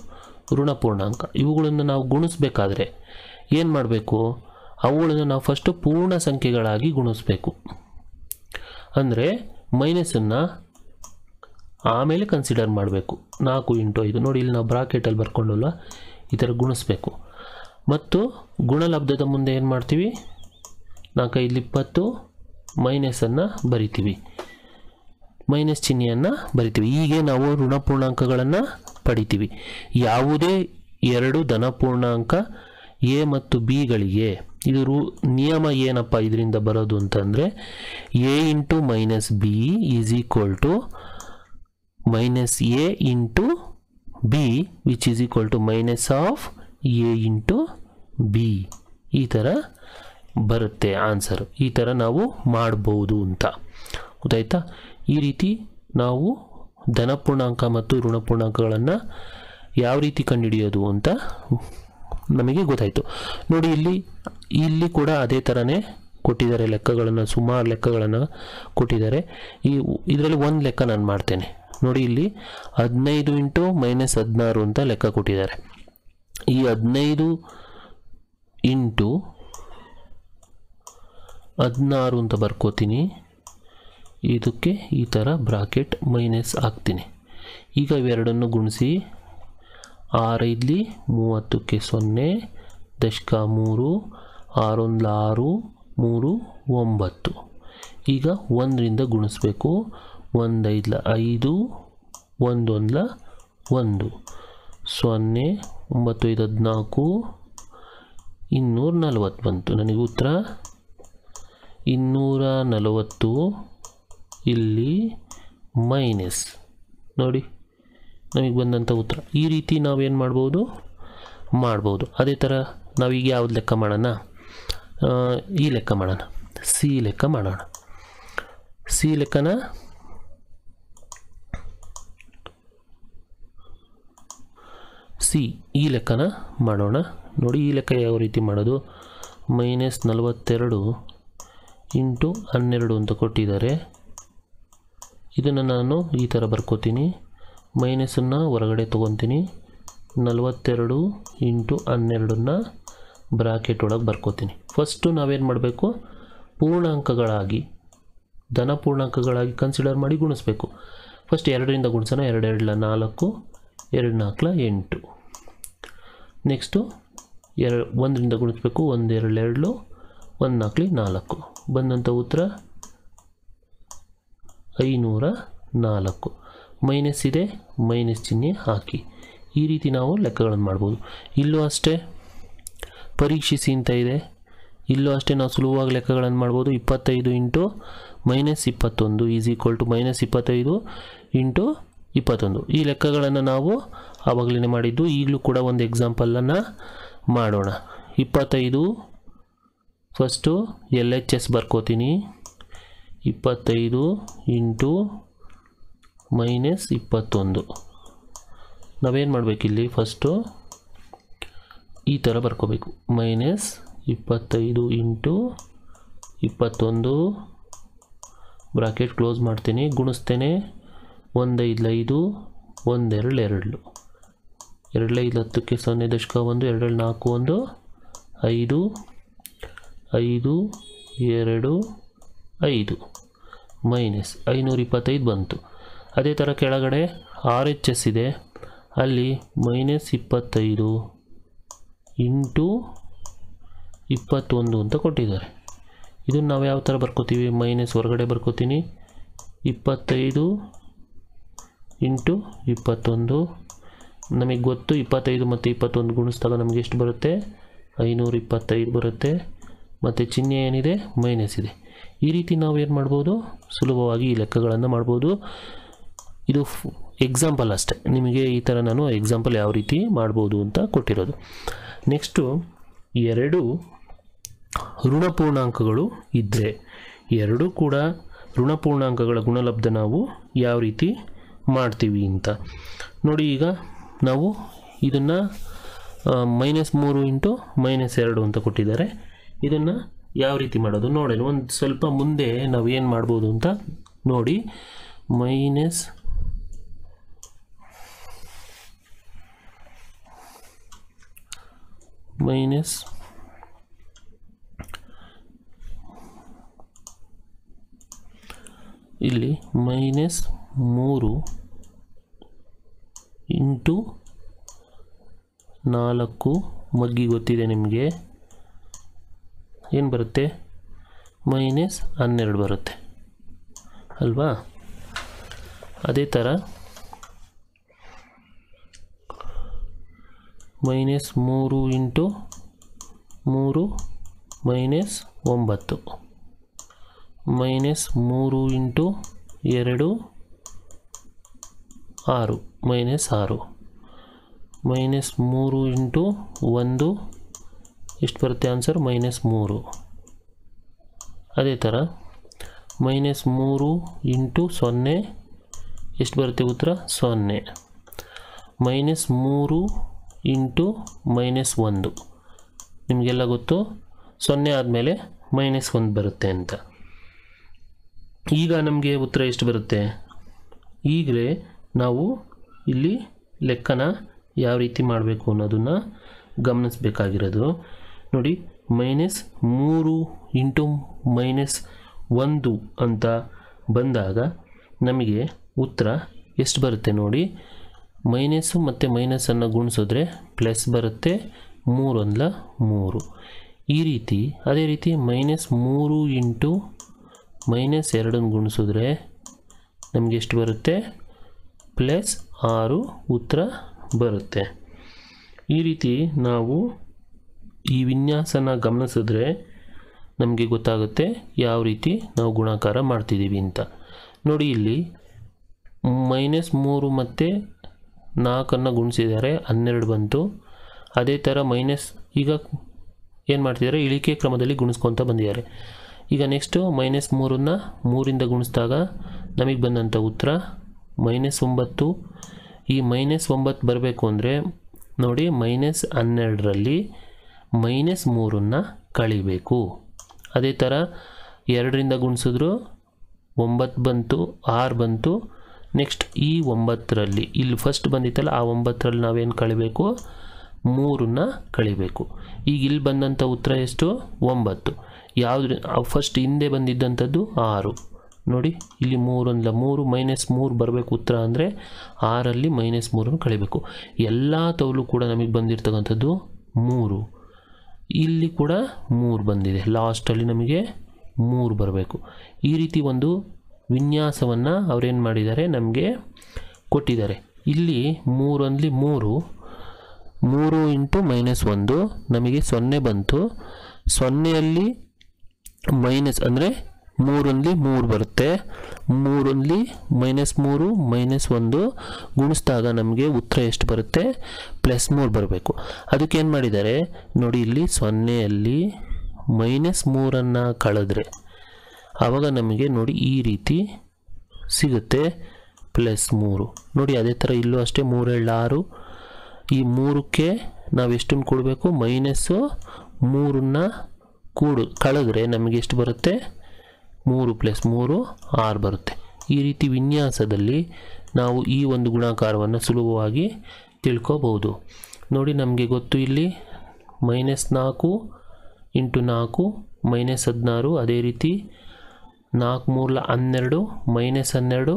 ಋಣ ಪೂರ್ಣಾಂಕ ಇವುಗಳನ್ನು ನಾವು ಗುಣಿಸ್ಬೇಕಾದ್ರೆ ಏನು ಮಾಡಬೇಕು ಅವುಗಳನ್ನು ನಾವು ಫಸ್ಟು ಪೂರ್ಣ ಸಂಖ್ಯೆಗಳಾಗಿ ಗುಣಿಸ್ಬೇಕು ಅಂದರೆ ಮೈನಸನ್ನು ಆಮೇಲೆ ಕನ್ಸಿಡರ್ ಮಾಡಬೇಕು ನಾಲ್ಕು ಇಂಟು ಐದು ನೋಡಿ ಇಲ್ಲಿ ನಾವು ಬ್ರಾಕೆಟಲ್ಲಿ ಬರ್ಕೊಂಡಲ್ಲ ಈ ಥರ ಗುಣಿಸ್ಬೇಕು ಮತ್ತು ಗುಣಲಬ್ಧದ ಮುಂದೆ ಏನು ಮಾಡ್ತೀವಿ ನಾಲ್ಕೈದು ಇಪ್ಪತ್ತು ಮೈನಸನ್ನು ಬರಿತೀವಿ ಮೈನಸ್ ಚಿಹ್ನೆಯನ್ನು ಬರಿತೀವಿ ಹೀಗೆ ನಾವು ಋಣಪೂರ್ಣಾಂಕಗಳನ್ನು ಪಡಿತೀವಿ ಯಾವುದೇ ಎರಡು ಧನಪೂರ್ಣಾಂಕ ಎ ಮತ್ತು ಬಿಗಳಿಗೆ ಇದು ರು ನಿಯಮ ಏನಪ್ಪ ಇದರಿಂದ ಬರೋದು ಅಂತಂದರೆ A into minus B is equal to minus A into B which is equal to minus of A into B ಈ ಥರ ಬರುತ್ತೆ ಆನ್ಸರ್ ಈ ಥರ ನಾವು ಮಾಡ್ಬೋದು ಅಂತ ಗೊತ್ತಾಯ್ತಾ ಈ ರೀತಿ ನಾವು ಧನಪೂರ್ಣಾಂಕ ಮತ್ತು ಋಣಪೂರ್ಣಾಂಕಗಳನ್ನು ಯಾವ ರೀತಿ ಕಂಡುಹಿಡಿಯೋದು ಅಂತ ನಮಗೆ ಗೊತ್ತಾಯಿತು ನೋಡಿ ಇಲ್ಲಿ ಇಲ್ಲಿ ಕೂಡ ಅದೇ ಥರನೇ ಕೊಟ್ಟಿದ್ದಾರೆ ಲೆಕ್ಕಗಳನ್ನು ಸುಮಾರು ಲೆಕ್ಕಗಳನ್ನು ಕೊಟ್ಟಿದ್ದಾರೆ ಈ ಇದರಲ್ಲಿ ಒಂದು ಲೆಕ್ಕ ನಾನು ಮಾಡ್ತೇನೆ ನೋಡಿ ಇಲ್ಲಿ ಹದಿನೈದು ಇಂಟು ಮೈನಸ್ ಹದಿನಾರು ಅಂತ ಲೆಕ್ಕ ಕೊಟ್ಟಿದ್ದಾರೆ ಈ ಹದಿನೈದು ಇಂಟು ಹದಿನಾರು ಅಂತ ಬರ್ಕೋತೀನಿ ಇದಕ್ಕೆ ಈ ಥರ ಬ್ರಾಕೆಟ್ ಮೈನಸ್ ಹಾಕ್ತೀನಿ ಈಗ ಇವೆರಡನ್ನು ಗುಣಿಸಿ ಆರೈದ್ಲಿ ಮೂವತ್ತಕ್ಕೆ ಸೊನ್ನೆ ದಶಕ ಮೂರು ಆರೊಂದ್ಲ ಆರು ಮೂರು ಒಂಬತ್ತು ಈಗ ಒಂದರಿಂದ ಗುಣಿಸ್ಬೇಕು ಒಂದೈದ್ಲ ಐದು ಒಂದೊಂದ್ಲ ಒಂದು ಸೊನ್ನೆ ಒಂಬತ್ತು ಐದು ಹದಿನಾಲ್ಕು ಇನ್ನೂರ ನಲವತ್ತು ಬಂತು ನನಗೆ ಉತ್ತರ ಇನ್ನೂರ ನಲವತ್ತು ಇಲ್ಲಿ ಮೈನಸ್ ನೋಡಿ ನಮಗೆ ಬಂದಂಥ ಉತ್ತರ ಈ ರೀತಿ ನಾವೇನು ಮಾಡ್ಬೋದು ಮಾಡ್ಬೋದು ಅದೇ ಥರ ನಾವೀಗ ಯಾವ್ದು ಲೆಕ್ಕ ಮಾಡೋಣ ಆ, ಈ ಲೆಕ್ಕ ಮಾಡೋಣ ಸಿ ಲೆಕ್ಕ ಮಾಡೋಣ ಸಿ ಲೆಕ್ಕನ ಸಿ ಈ ಲೆಕ್ಕನ ಮಾಡೋಣ ನೋಡಿ ಈ ಲೆಕ್ಕ ಯಾವ ರೀತಿ ಮಾಡೋದು ಮೈನಸ್ ನಲವತ್ತೆರಡು ಇಂಟು ಹನ್ನೆರಡು ಅಂತ ಕೊಟ್ಟಿದ್ದಾರೆ ಇದನ್ನು ನಾನು ಈ ಥರ ಬರ್ಕೋತೀನಿ ಮೈನಸನ್ನು ಹೊರಗಡೆ ತೊಗೊತೀನಿ ನಲವತ್ತೆರಡು ಇಂಟು ಹನ್ನೆರಡನ್ನ ಬ್ರಾಕೆಟ್ ಒಳಗೆ ಬರ್ಕೋತೀನಿ ಫಸ್ಟು ನಾವೇನು ಮಾಡಬೇಕು ಪೂರ್ಣಾಂಕಗಳಾಗಿ ಧನ ಪೂರ್ಣಾಂಕಗಳಾಗಿ ಕನ್ಸಿಡರ್ ಮಾಡಿ ಗುಣಿಸ್ಬೇಕು ಫಸ್ಟ್ ಎರಡರಿಂದ ಗುಣಿಸೋಣ ಎರಡೆರಡ್ಲ ನಾಲ್ಕು ಎರಡು ನಾಲ್ಕಲ ಎಂಟು ನೆಕ್ಸ್ಟು ಎರಡು ಒಂದರಿಂದ ಗುಣಿಸ್ಬೇಕು ಒಂದು ಎರಡು ಎರಡ್ಲು ಒಂದು ನಾಲ್ಕಲಿ ನಾಲ್ಕು ಬಂದಂಥ ಉತ್ತರ ಐನೂರ ನಾಲ್ಕು ಮೈನಸ್ ಇದೆ ಮೈನಸ್ ಚಿಹ್ನೆ ಹಾಕಿ ಈ ರೀತಿ ನಾವು ಲೆಕ್ಕಗಳನ್ನು ಮಾಡ್ಬೋದು ಇಲ್ಲೂ ಅಷ್ಟೇ ಪರೀಕ್ಷಿಸಿ ಅಂತ ಇದೆ ಇಲ್ಲೂ ಅಷ್ಟೇ ನಾವು ಸುಲಭವಾಗಿ ಲೆಕ್ಕಗಳನ್ನು ಮಾಡ್ಬೋದು ಇಪ್ಪತ್ತೈದು ಇಂಟು ಮೈನಸ್ ಇಪ್ಪತ್ತೊಂದು ಈಸ್ ಈಕ್ವಲ್ ಟು ಮೈನಸ್ ಇಪ್ಪತ್ತೈದು ಇಂಟು ಇಪ್ಪತ್ತೊಂದು ಈ ಲೆಕ್ಕಗಳನ್ನು ನಾವು ಆವಾಗಲೇ ಮಾಡಿದ್ದು ಈಗಲೂ ಕೂಡ ಒಂದು ಎಕ್ಸಾಂಪಲನ್ನು ಮಾಡೋಣ ಇಪ್ಪತ್ತೈದು ಫಸ್ಟು ಎಲ್ ಎಚ್ ಎಸ್ ಬರ್ಕೋತೀನಿ ಇಪ್ಪತ್ತೈದು ಇಂಟು ಮೈನಸ್ ಇಪ್ಪತ್ತೊಂದು ನಾವೇನು ಮಾಡಬೇಕಿಲ್ಲಿ ಫಸ್ಟು ಈ ಥರ ಬರ್ಕೋಬೇಕು ಮೈನಸ್ ಇಪ್ಪತ್ತೈದು ಇಂಟು ಇಪ್ಪತ್ತೊಂದು ಬ್ರಾಕೆಟ್ ಕ್ಲೋಸ್ ಮಾಡ್ತೀನಿ ಗುಣಿಸ್ತೇನೆ ಒಂದೈದು ಐದು ಒಂದೆರಡು ಎರಡು ಎರಡೈದು ಹತ್ತಕ್ಕೆ ಸೊನ್ನೆ ದಶಕ ಒಂದು ಎರಡೆರಡು ನಾಲ್ಕು ಒಂದು ಐದು ಐದು ಎರಡು ಐದು ಮೈನಸ್ ಐನೂರ ಇಪ್ಪತ್ತೈದು ಬಂತು ಅದೇ ಥರ ಕೆಳಗಡೆ ಆರ್ ಎಚ್ ಎಸ್ ಇದೆ ಅಲ್ಲಿ ಮೈನಸ್ ಇಪ್ಪತ್ತೈದು ಇಂಟು ಇಪ್ಪತ್ತೊಂದು ಅಂತ ಕೊಟ್ಟಿದ್ದಾರೆ ಇದನ್ನು ನಾವು ಯಾವ ಥರ ಬರ್ಕೋತೀವಿ ಮೈನಸ್ ಹೊರಗಡೆ ಬರ್ಕೋತೀನಿ ಇಪ್ಪತ್ತೈದು ಇಂಟು ಇಪ್ಪತ್ತೊಂದು ನಮಗೆ ಗೊತ್ತು ಇಪ್ಪತ್ತೈದು ಮತ್ತು ಇಪ್ಪತ್ತೊಂದು ಗುಣಿಸಿದಾಗ ನಮಗೆ ಎಷ್ಟು ಬರುತ್ತೆ ಐನೂರ ಇಪ್ಪತ್ತೈದು ಬರುತ್ತೆ ಮತ್ತು ಚಿಹ್ನೆ ಏನಿದೆ ಮೈನಸ್ ಇದೆ ಈ ರೀತಿ ನಾವು ಏನು ಮಾಡ್ಬೋದು ಸುಲಭವಾಗಿ ಈ ಲೆಕ್ಕಗಳನ್ನು ಮಾಡ್ಬೋದು ಇದು ಎಕ್ಸಾಂಪಲ್ ಅಷ್ಟೇ ನಿಮಗೆ ಈ ಥರ ನಾನು ಎಕ್ಸಾಂಪಲ್ ಯಾವ ರೀತಿ ಮಾಡ್ಬೋದು ಅಂತ ಕೊಟ್ಟಿರೋದು ನೆಕ್ಸ್ಟು ಎರಡು ಋಣಪೂರ್ಣಾಂಕಗಳು ಇದ್ದರೆ ಎರಡೂ ಕೂಡ ಋಣಪೂರ್ಣಾಂಕಗಳ ಗುಣಲಬ್ಧ ನಾವು ಯಾವ ರೀತಿ ಮಾಡ್ತೀವಿ ಅಂತ ನೋಡಿ ಈಗ ನಾವು ಇದನ್ನು ಮೈನಸ್ ಮೂರು ಇಂಟು ಮೈನಸ್ ಎರಡು ಅಂತ ಕೊಟ್ಟಿದ್ದಾರೆ ಇದನ್ನು ಯಾವ ರೀತಿ ಮಾಡೋದು ನೋಡೋಣ ಒಂದು ಸ್ವಲ್ಪ ಮುಂದೆ ನಾವು ಏನು ಮಾಡ್ಬೋದು ಅಂತ ನೋಡಿ ಮೈನಸ್ ಮೈನಸ್ ಇಲ್ಲಿ ಮೈನಸ್ ಮೂರು ಇಂಟು ನಾಲ್ಕು ಮಗ್ಗಿ ಗೊತ್ತಿದೆ ನಿಮಗೆ ಏನು ಬರುತ್ತೆ ಮೈನಸ್ ಹನ್ನೆರಡು ಬರುತ್ತೆ ಅಲ್ವಾ ಅದೇ ಥರ ಮೈನಸ್ ಮೂರು ಇಂಟು ಮೂರು ಮೈನಸ್ ಒಂಬತ್ತು ಮೈನಸ್ ಮೂರು ಇಂಟು ಎರಡು ಆರು ಮೈನಸ್ ಆರು ಮೈನಸ್ ಮೂರು ಇಂಟು ಒಂದು ಎಷ್ಟು ಬರುತ್ತೆ ಆನ್ಸರ್ ಮೈನಸ್ ಮೂರು ಅದೇ ಥರ ಮೈನಸ್ ಮೂರು ಇಂಟು ಸೊನ್ನೆ ಎಷ್ಟು ಬರುತ್ತೆ ಉತ್ತರ ಸೊನ್ನೆ ಮೈನಸ್ ಮೂರು ಇಂಟು ಮೈನಸ್ ಒಂದು ನಿಮಗೆಲ್ಲ ಗೊತ್ತು ಸೊನ್ನೆ ಆದಮೇಲೆ ಮೈನಸ್ ಒಂದು ಬರುತ್ತೆ ಅಂತ ಈಗ ನಮಗೆ ಉತ್ತರ ಎಷ್ಟು ಬರುತ್ತೆ ಈಗಲೇ ನಾವು ಇಲ್ಲಿ ಲೆಕ್ಕನ ಯಾವ ರೀತಿ ಮಾಡಬೇಕು ಅನ್ನೋದನ್ನು ಗಮನಿಸಬೇಕಾಗಿರೋದು ನೋಡಿ ಮೈನಸ್ ಮೂರು ಇಂಟು ಮೈನಸ್ ಒಂದು ಅಂತ ಬಂದಾಗ ನಮಗೆ ಉತ್ತರ ಎಷ್ಟು ಬರುತ್ತೆ ನೋಡಿ ಮೈನಸ್ಸು ಮತ್ತು ಮೈನಸನ್ನು ಗುಣಿಸಿದ್ರೆ ಪ್ಲಸ್ ಬರುತ್ತೆ ಮೂರೊಂದಲ ಮೂರು ಈ ರೀತಿ ಅದೇ ರೀತಿ ಮೈನಸ್ ಮೂರು ಇಂಟು ಮೈನಸ್ ಎರಡನ್ನು ಗುಣಿಸಿದ್ರೆ ನಮಗೆ ಎಷ್ಟು ಬರುತ್ತೆ ಪ್ಲಸ್ ಆರು ಉತ್ತರ ಬರುತ್ತೆ ಈ ರೀತಿ ನಾವು ಈ ವಿನ್ಯಾಸನ ಗಮನಿಸಿದ್ರೆ ನಮಗೆ ಗೊತ್ತಾಗುತ್ತೆ ಯಾವ ರೀತಿ ನಾವು ಗುಣಾಕಾರ ಮಾಡ್ತಿದ್ದೀವಿ ಅಂತ ನೋಡಿ ಇಲ್ಲಿ ಮೈನಸ್ ಮೂರು ಮತ್ತು ನಾಲ್ಕನ್ನು ಗುಣಿಸಿದ್ದಾರೆ ಹನ್ನೆರಡು ಬಂತು ಅದೇ ಥರ ಮೈನಸ್ ಈಗ ಏನು ಮಾಡ್ತಿದ್ದಾರೆ ಇಳಿಕೆ ಕ್ರಮದಲ್ಲಿ ಗುಣಿಸ್ಕೊತ ಬಂದಿದ್ದಾರೆ ಈಗ ನೆಕ್ಸ್ಟು ಮೈನಸ್ ಮೂರನ್ನು ಮೂರಿಂದ ಗುಣಿಸಿದಾಗ ನಮಗೆ ಬಂದಂಥ ಉತ್ತರ ಮೈನಸ್ ಒಂಬತ್ತು ಈ ಮೈನಸ್ ಒಂಬತ್ತು ಬರಬೇಕು ಅಂದರೆ ನೋಡಿ ಮೈನಸ್ ಹನ್ನೆರಡರಲ್ಲಿ ಮೈನಸ್ ಮೂರನ್ನು ಕಳಿಬೇಕು ಅದೇ ಥರ ಎರಡರಿಂದ ಗುಣಿಸಿದ್ರು ಒಂಬತ್ತು ಬಂತು ಆರು ಬಂತು ನೆಕ್ಸ್ಟ್ ಈ ಒಂಬತ್ತರಲ್ಲಿ ಇಲ್ಲಿ ಫಸ್ಟ್ ಬಂದಿತ್ತಲ್ಲ ಆ ಒಂಬತ್ತರಲ್ಲಿ ನಾವೇನು ಕಳಿಬೇಕು ಮೂರನ್ನ ಕಳಿಬೇಕು ಈಗ ಇಲ್ಲಿ ಬಂದಂಥ ಉತ್ತರ ಎಷ್ಟು ಒಂಬತ್ತು ಯಾವ್ದು ಫಸ್ಟ್ ಹಿಂದೆ ಬಂದಿದ್ದಂಥದ್ದು ಆರು ನೋಡಿ ಇಲ್ಲಿ ಮೂರೊಂದಲ ಮೂರು ಮೈನಸ್ ಮೂರು ಬರಬೇಕು ಉತ್ತರ ಅಂದರೆ ಆರಲ್ಲಿ ಮೈನಸ್ ಮೂರನ್ನು ಕಳಿಬೇಕು ಎಲ್ಲ ತವಲು ಕೂಡ ನಮಗೆ ಬಂದಿರತಕ್ಕಂಥದ್ದು ಮೂರು ಇಲ್ಲಿ ಕೂಡ ಮೂರು ಬಂದಿದೆ ಲಾಸ್ಟಲ್ಲಿ ನಮಗೆ ಮೂರು ಬರಬೇಕು ಈ ರೀತಿ ಒಂದು ವಿನ್ಯಾಸವನ್ನು ಅವರೇನು ಮಾಡಿದ್ದಾರೆ ನಮಗೆ ಕೊಟ್ಟಿದ್ದಾರೆ ಇಲ್ಲಿ ಮೂರೊಂದಲಿ ಮೂರು ಮೂರು ಇಂಟು ಮೈನಸ್ ಒಂದು ನಮಗೆ ಸೊನ್ನೆ ಬಂತು ಸೊನ್ನೆಯಲ್ಲಿ ಮೈನಸ್ ಅಂದರೆ ಮೂರೊಂದಲಿ ಮೂರು ಬರುತ್ತೆ ಮೂರೊಂದಲಿ ಮೈನಸ್ ಮೂರು ಮೈನಸ್ ಒಂದು ಗುಣಿಸಿದಾಗ ನಮಗೆ ಉತ್ತರ ಎಷ್ಟು ಬರುತ್ತೆ ಪ್ಲಸ್ ಮೂರು ಬರಬೇಕು ಅದಕ್ಕೆ ಏನು ಮಾಡಿದ್ದಾರೆ ನೋಡಿ ಇಲ್ಲಿ ಸೊನ್ನೆಯಲ್ಲಿ ಮೈನಸ್ ಮೂರನ್ನು ಕಳೆದ್ರೆ ಆವಾಗ ನಮಗೆ ನೋಡಿ ಈ ರೀತಿ ಸಿಗುತ್ತೆ ಪ್ಲಸ್ ಮೂರು ನೋಡಿ ಅದೇ ಥರ ಇಲ್ಲೂ ಅಷ್ಟೇ ಮೂರೇಳು ಆರು ಈ ಮೂರಕ್ಕೆ ನಾವು ಎಷ್ಟನ್ನು ಕೊಡಬೇಕು ಮೈನಸ್ಸು ಮೂರನ್ನ ಕೂಡು ಕಳೆದ್ರೆ ನಮಗೆ ಎಷ್ಟು ಬರುತ್ತೆ ಮೂರು ಪ್ಲಸ್ ಮೂರು ಆರು ಬರುತ್ತೆ ಈ ರೀತಿ ವಿನ್ಯಾಸದಲ್ಲಿ ನಾವು ಈ ಒಂದು ಗುಣಾಕಾರವನ್ನು ಸುಲಭವಾಗಿ ತಿಳ್ಕೊಬೋದು ನೋಡಿ ನಮಗೆ ಗೊತ್ತು ಇಲ್ಲಿ ಮೈನಸ್ ನಾಲ್ಕು ಇಂಟು ನಾಲ್ಕು ಮೈನಸ್ ಹದಿನಾರು ಅದೇ ರೀತಿ ನಾಲ್ಕು ಮೂರಲ ಹನ್ನೆರಡು ಮೈನಸ್ ಹನ್ನೆರಡು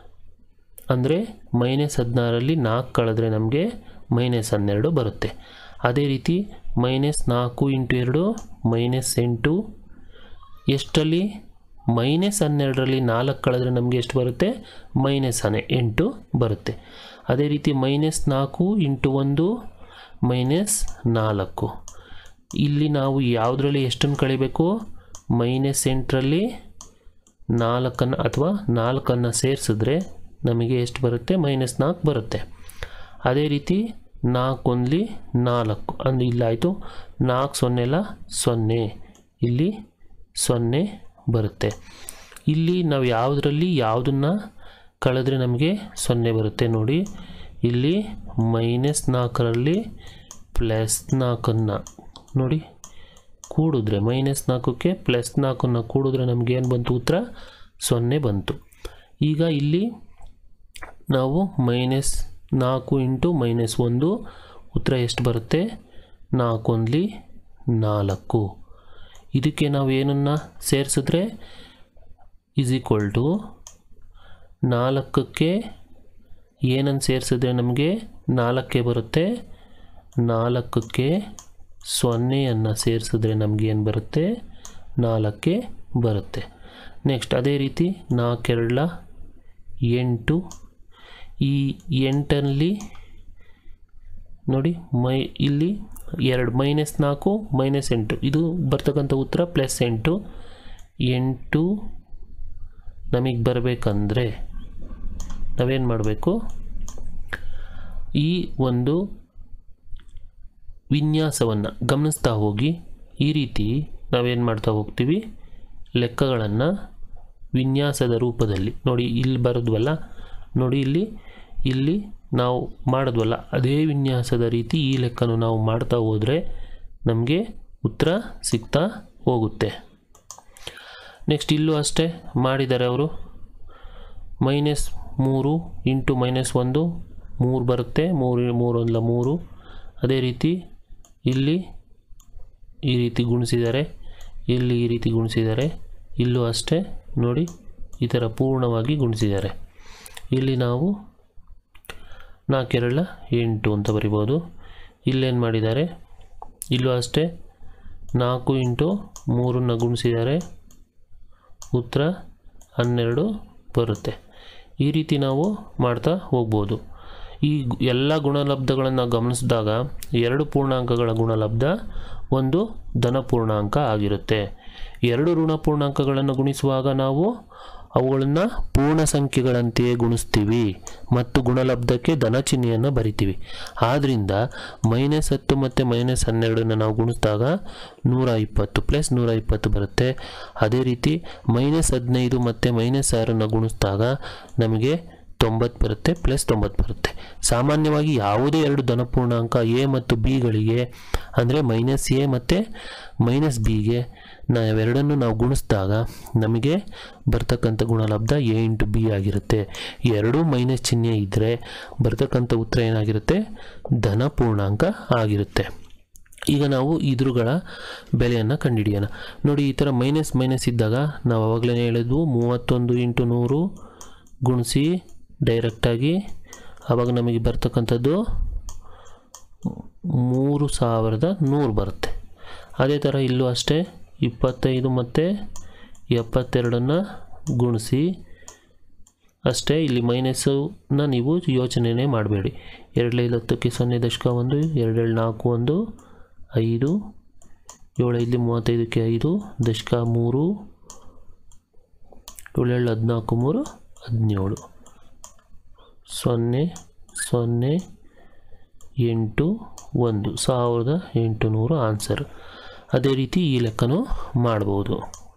ಅಂದರೆ ಮೈನಸ್ ಹದಿನಾರಲ್ಲಿ ನಾಲ್ಕು ಕಳೆದ್ರೆ ನಮಗೆ ಮೈನಸ್ ಹನ್ನೆರಡು ಬರುತ್ತೆ ಅದೇ ರೀತಿ ಮೈನಸ್ ನಾಲ್ಕು ಇಂಟು ಎರಡು ಮೈನಸ್ ಎಂಟು ಎಷ್ಟರಲ್ಲಿ ಮೈನಸ್ ಹನ್ನೆರಡರಲ್ಲಿ ನಾಲ್ಕು ಕಳೆದ್ರೆ ನಮಗೆ ಎಷ್ಟು ಬರುತ್ತೆ ಮೈನಸ್ ಹನ್ನೆ ಎಂಟು ಬರುತ್ತೆ ಅದೇ ರೀತಿ ಮೈನಸ್ ನಾಲ್ಕು ಇಂಟು ಒಂದು ಮೈನಸ್ ನಾಲ್ಕು ಇಲ್ಲಿ ನಾವು ಯಾವುದರಲ್ಲಿ ಎಷ್ಟನ್ನು ಕಳಿಬೇಕು ಮೈನಸ್ ಎಂಟರಲ್ಲಿ ನಾಲ್ಕನ್ನು ಅಥವಾ ನಾಲ್ಕನ್ನು ಸೇರಿಸಿದ್ರೆ ನಮಗೆ ಎಷ್ಟು ಬರುತ್ತೆ ಮೈನಸ್ ನಾಲ್ಕು ಬರುತ್ತೆ ಅದೇ ರೀತಿ ನಾಲ್ಕೊಂದ್ಲಿ ನಾಲ್ಕು ಅಂದರೆ ಇಲ್ಲಾಯಿತು ನಾಲ್ಕು ಸೊನ್ನೆಲ ಸೊನ್ನೆ ಇಲ್ಲಿ ಸೊನ್ನೆ ಬರುತ್ತೆ ಇಲ್ಲಿ ನಾವು ಯಾವುದರಲ್ಲಿ ಯಾವುದನ್ನು ಕಳೆದ್ರೆ ನಮಗೆ ಸೊನ್ನೆ ಬರುತ್ತೆ ನೋಡಿ ಇಲ್ಲಿ ಮೈನಸ್ ನಾಲ್ಕರಲ್ಲಿ ಪ್ಲಸ್ ನಾಲ್ಕನ್ನು ನೋಡಿ ಕೂಡಿದ್ರೆ ಮೈನಸ್ ನಾಲ್ಕಕ್ಕೆ ಪ್ಲಸ್ ನಾಲ್ಕನ್ನು ಕೂಡಿದ್ರೆ ನಮಗೆ ಏನು ಬಂತು ಉತ್ತರ ಸೊನ್ನೆ ಬಂತು ಈಗ ಇಲ್ಲಿ ನಾವು ಮೈನಸ್ ನಾಲ್ಕು ಇಂಟು ಮೈನಸ್ ಒಂದು ಉತ್ತರ ಎಷ್ಟು ಬರುತ್ತೆ ನಾಲ್ಕೊಂದ್ಲಿ ನಾಲ್ಕು ಇದಕ್ಕೆ ನಾವು ಏನನ್ನು ಸೇರಿಸಿದ್ರೆ ಈಸ್ ಈಕ್ವಲ್ ಟು ನಾಲ್ಕಕ್ಕೆ ಏನನ್ನು ಸೇರಿಸಿದ್ರೆ ನಮಗೆ ನಾಲ್ಕೇ ಬರುತ್ತೆ ನಾಲ್ಕಕ್ಕೆ ಸೊನ್ನೆಯನ್ನು ಸೇರಿಸಿದ್ರೆ ನಮಗೆ ಏನು ಬರುತ್ತೆ ನಾಲ್ಕೇ ಬರುತ್ತೆ ನೆಕ್ಸ್ಟ್ ಅದೇ ರೀತಿ ನಾಲ್ಕೆರಡ್ಲ ಎಂಟು ಈ ಎಂಟಲ್ಲಿ ನೋಡಿ ಮೈ ಇಲ್ಲಿ ಎರಡು ಮೈನಸ್ ನಾಲ್ಕು ಮೈನಸ್ ಎಂಟು ಇದು ಬರ್ತಕ್ಕಂಥ ಉತ್ತರ ಪ್ಲಸ್ ಎಂಟು ಎಂಟು ನಮಗೆ ಬರಬೇಕಂದ್ರೆ ನಾವೇನು ಮಾಡಬೇಕು ಈ ಒಂದು ವಿನ್ಯಾಸವನ್ನು ಗಮನಿಸ್ತಾ ಹೋಗಿ ಈ ರೀತಿ ನಾವೇನು ಮಾಡ್ತಾ ಹೋಗ್ತೀವಿ ಲೆಕ್ಕಗಳನ್ನು ವಿನ್ಯಾಸದ ರೂಪದಲ್ಲಿ ನೋಡಿ ಇಲ್ಲಿ ಬರೋದ್ವಲ್ಲ ನೋಡಿ ಇಲ್ಲಿ ಇಲ್ಲಿ ನಾವು ಮಾಡಿದ್ವಲ್ಲ ಅದೇ ವಿನ್ಯಾಸದ ರೀತಿ ಈ ಲೆಕ್ಕನು ನಾವು ಮಾಡ್ತಾ ಹೋದರೆ ನಮಗೆ ಉತ್ತರ ಸಿಗ್ತಾ ಹೋಗುತ್ತೆ ನೆಕ್ಸ್ಟ್ ಇಲ್ಲೂ ಅಷ್ಟೇ ಮಾಡಿದ್ದಾರೆ ಅವರು ಮೈನಸ್ ಮೂರು ಇಂಟು ಮೈನಸ್ ಒಂದು ಮೂರು ಬರುತ್ತೆ ಮೂರು ಮೂರೊಂದಲ ಮೂರು ಅದೇ ರೀತಿ ಇಲ್ಲಿ ಈ ರೀತಿ ಗುಣಿಸಿದ್ದಾರೆ ಇಲ್ಲಿ ಈ ರೀತಿ ಗುಣಿಸಿದ್ದಾರೆ ಇಲ್ಲೂ ಅಷ್ಟೇ ನೋಡಿ ಈ ಥರ ಪೂರ್ಣವಾಗಿ ಗುಣಿಸಿದ್ದಾರೆ ಇಲ್ಲಿ ನಾವು ನಾಲ್ಕೆರಳ ಎಂಟು ಅಂತ ಬರಿಬೋದು ಇಲ್ಲೇನು ಮಾಡಿದ್ದಾರೆ ಇಲ್ಲೂ ಅಷ್ಟೇ ನಾಲ್ಕು ಇಂಟು ಮೂರನ್ನು ಗುಣಿಸಿದ್ದಾರೆ ಉತ್ತರ ಹನ್ನೆರಡು ಬರುತ್ತೆ ಈ ರೀತಿ ನಾವು ಮಾಡ್ತಾ ಹೋಗ್ಬೋದು ಈ ಗು- ಎಲ್ಲ ಗುಣಲಬ್ಧಗಳನ್ನು ಗಮನಿಸಿದಾಗ ಎರಡು ಪೂರ್ಣಾಂಕಗಳ ಗುಣಲಬ್ಧ ಒಂದು ಧನ ಪೂರ್ಣಾಂಕ ಆಗಿರುತ್ತೆ ಎರಡು ಋಣ ಪೂರ್ಣಾಂಕಗಳನ್ನು ಗುಣಿಸುವಾಗ ನಾವು ಅವುಗಳನ್ನು ಪೂರ್ಣ ಸಂಖ್ಯೆಗಳಂತೆಯೇ ಗುಣಿಸ್ತೀವಿ ಮತ್ತು ಗುಣಲಬ್ಧಕ್ಕೆ ಧನ ಚಿಹ್ನೆಯನ್ನು ಬರಿತೀವಿ ಆದ್ದರಿಂದ ಮೈನಸ್ ಹತ್ತು ಮತ್ತು ಮೈನಸ್ ಹನ್ನೆರಡನ್ನು ನಾವು ಗುಣಿಸಿದಾಗ ನೂರ ಇಪ್ಪತ್ತು ಪ್ಲಸ್ ನೂರ ಇಪ್ಪತ್ತು ಬರುತ್ತೆ ಅದೇ ರೀತಿ ಮೈನಸ್ ಹದಿನೈದು ಮತ್ತು ಮೈನಸ್ ಆರನ್ನು ಗುಣಿಸಿದಾಗ ನಮಗೆ ತೊಂಬತ್ತು ಬರುತ್ತೆ ಪ್ಲಸ್ ತೊಂಬತ್ತು ಬರುತ್ತೆ ಸಾಮಾನ್ಯವಾಗಿ ಯಾವುದೇ ಎರಡು ಧನಪೂರ್ಣಾಂಕ ಎ ಮತ್ತು ಬಿಗಳಿಗೆ ಅಂದರೆ ಮೈನಸ್ ಎ ಮತ್ತು ಮೈನಸ್ ಬಿಗೆ ನಾವೆರಡನ್ನು ನಾವು ಗುಣಿಸಿದಾಗ ನಮಗೆ ಬರ್ತಕ್ಕಂಥ ಗುಣಲಬ್ಧ ಎ ಇಂಟು ಬಿ ಆಗಿರುತ್ತೆ ಎರಡೂ ಮೈನಸ್ ಚಿಹ್ನೆ ಇದ್ದರೆ ಬರ್ತಕ್ಕಂಥ ಉತ್ತರ ಏನಾಗಿರುತ್ತೆ ಧನ ಪೂರ್ಣಾಂಕ ಆಗಿರುತ್ತೆ ಈಗ ನಾವು ಇದ್ರುಗಳ ಬೆಲೆಯನ್ನು ಕಂಡುಹಿಡಿಯೋಣ ನೋಡಿ ಈ ಥರ ಮೈನಸ್ ಮೈನಸ್ ಇದ್ದಾಗ ನಾವು ಅವಾಗಲೇ ಹೇಳಿದ್ವು ಮೂವತ್ತೊಂದು ಇಂಟು ನೂರು ಗುಣಿಸಿ ಡೈರೆಕ್ಟಾಗಿ ಆವಾಗ ನಮಗೆ ಬರ್ತಕ್ಕಂಥದ್ದು ಮೂರು ಸಾವಿರದ ನೂರು ಬರುತ್ತೆ ಅದೇ ಥರ ಇಲ್ಲೂ ಅಷ್ಟೇ ಇಪ್ಪತ್ತೈದು ಮತ್ತು ಎಪ್ಪತ್ತೆರಡನ್ನು ಗುಣಿಸಿ ಅಷ್ಟೇ ಇಲ್ಲಿ ಮೈನಸ್ಸನ್ನ ನೀವು ಯೋಚನೆನೇ ಮಾಡಬೇಡಿ ಎರಡೈದು ಹತ್ತಕ್ಕೆ ಸೊನ್ನೆ ದಶಕ ಒಂದು ಎರಡೇಳು ನಾಲ್ಕು ಒಂದು ಐದು ಏಳು ಇಲ್ಲಿ ಮೂವತ್ತೈದಕ್ಕೆ ಐದು ದಶಕ ಮೂರು ಏಳೇಳು ಹದಿನಾಲ್ಕು ಮೂರು ಹದಿನೇಳು ಸೊನ್ನೆ ಸೊನ್ನೆ ಎಂಟು ಒಂದು ಸಾವಿರದ ಎಂಟುನೂರು ಆನ್ಸರ್ ಅದೇ ರೀತಿ ಈ ಲೆಕ್ಕನೂ ಮಾಡ್ಬೋದು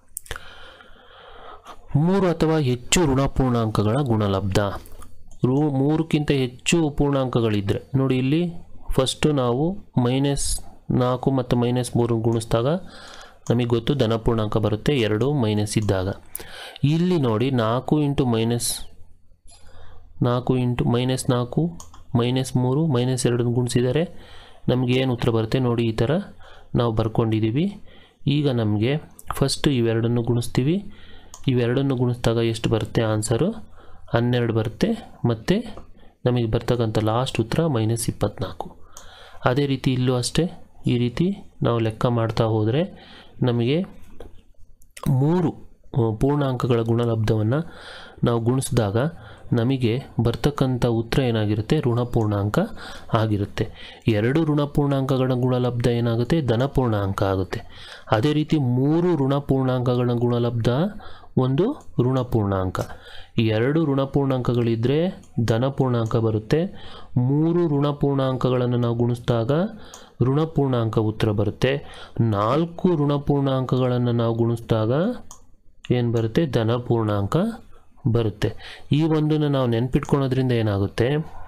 ಮೂರು ಅಥವಾ ಹೆಚ್ಚು ಋಣಪೂರ್ಣಾಂಕಗಳ ಗುಣಲಬ್ಧ ರು ಮೂರಕ್ಕಿಂತ ಹೆಚ್ಚು ಪೂರ್ಣಾಂಕಗಳಿದ್ದರೆ ನೋಡಿ ಇಲ್ಲಿ ಫಸ್ಟು ನಾವು ಮೈನಸ್ ನಾಲ್ಕು ಮತ್ತು ಮೈನಸ್ ಮೂರು ಗುಣಿಸಿದಾಗ ನಮಗೆ ಗೊತ್ತು ಧನಪೂರ್ಣಾಂಕ ಬರುತ್ತೆ ಎರಡು ಮೈನಸ್ ಇದ್ದಾಗ ಇಲ್ಲಿ ನೋಡಿ ನಾಲ್ಕು ಇಂಟು ಮೈನಸ್ ನಾಲ್ಕು ಇಂಟು ಮೈನಸ್ ನಾಲ್ಕು ಮೈನಸ್ ಮೂರು ಮೈನಸ್ ಎರಡನ್ನು ಗುಣಿಸಿದರೆ ನಮಗೆ ಏನು ಉತ್ತರ ಬರುತ್ತೆ ನೋಡಿ ಈ ಥರ ನಾವು ಬರ್ಕೊಂಡಿದ್ದೀವಿ ಈಗ ನಮಗೆ ಫಸ್ಟ್ ಇವೆರಡನ್ನು ಗುಣಿಸ್ತೀವಿ ಇವೆರಡನ್ನು ಗುಣಿಸಿದಾಗ ಎಷ್ಟು ಬರುತ್ತೆ ಆನ್ಸರು ಹನ್ನೆರಡು ಬರುತ್ತೆ ಮತ್ತು ನಮಗೆ ಬರ್ತಕ್ಕಂಥ ಲಾಸ್ಟ್ ಉತ್ತರ ಮೈನಸ್ ಇಪ್ಪತ್ತ್ನಾಲ್ಕು ಅದೇ ರೀತಿ ಇಲ್ಲೂ ಅಷ್ಟೇ ಈ ರೀತಿ ನಾವು ಲೆಕ್ಕ ಮಾಡ್ತಾ ಹೋದರೆ ನಮಗೆ ಮೂರು ಆ, ಪೂರ್ಣಾಂಕಗಳ ಗುಣಲಬ್ಧವನ್ನು ನಾವು ಗುಣಿಸಿದಾಗ ನಮಗೆ ಬರ್ತಕ್ಕಂಥ ಉತ್ತರ ಏನಾಗಿರುತ್ತೆ ಋಣಪೂರ್ಣಾಂಕ ಆಗಿರುತ್ತೆ ಎರಡು ಋಣಪೂರ್ಣಾಂಕಗಳ ಗುಣಲಬ್ಧ ಏನಾಗುತ್ತೆ ಧನಪೂರ್ಣಾಂಕ ಆಗುತ್ತೆ ಅದೇ ರೀತಿ ಮೂರು ಋಣಪೂರ್ಣಾಂಕಗಳ ಗುಣಲಬ್ಧ ಒಂದು ಋಣಪೂರ್ಣಾಂಕ ಎರಡು ಋಣಪೂರ್ಣಾಂಕಗಳಿದ್ದರೆ ಧನಪೂರ್ಣಾಂಕ ಬರುತ್ತೆ ಮೂರು ಋಣಪೂರ್ಣಾಂಕಗಳನ್ನು ನಾವು ಗುಣಿಸಿದಾಗ ಋಣಪೂರ್ಣಾಂಕ ಉತ್ತರ ಬರುತ್ತೆ ನಾಲ್ಕು ಋಣಪೂರ್ಣಾಂಕಗಳನ್ನು ನಾವು ಗುಣಿಸಿದಾಗ ಏನು ಬರುತ್ತೆ ಧನ ಪೂರ್ಣಾಂಕ ಬರುತ್ತೆ ಈ ಒಂದನ್ನು ನಾವು ನೆನ್ಪಿಟ್ಕೊಳೋದ್ರಿಂದ ಏನಾಗುತ್ತೆ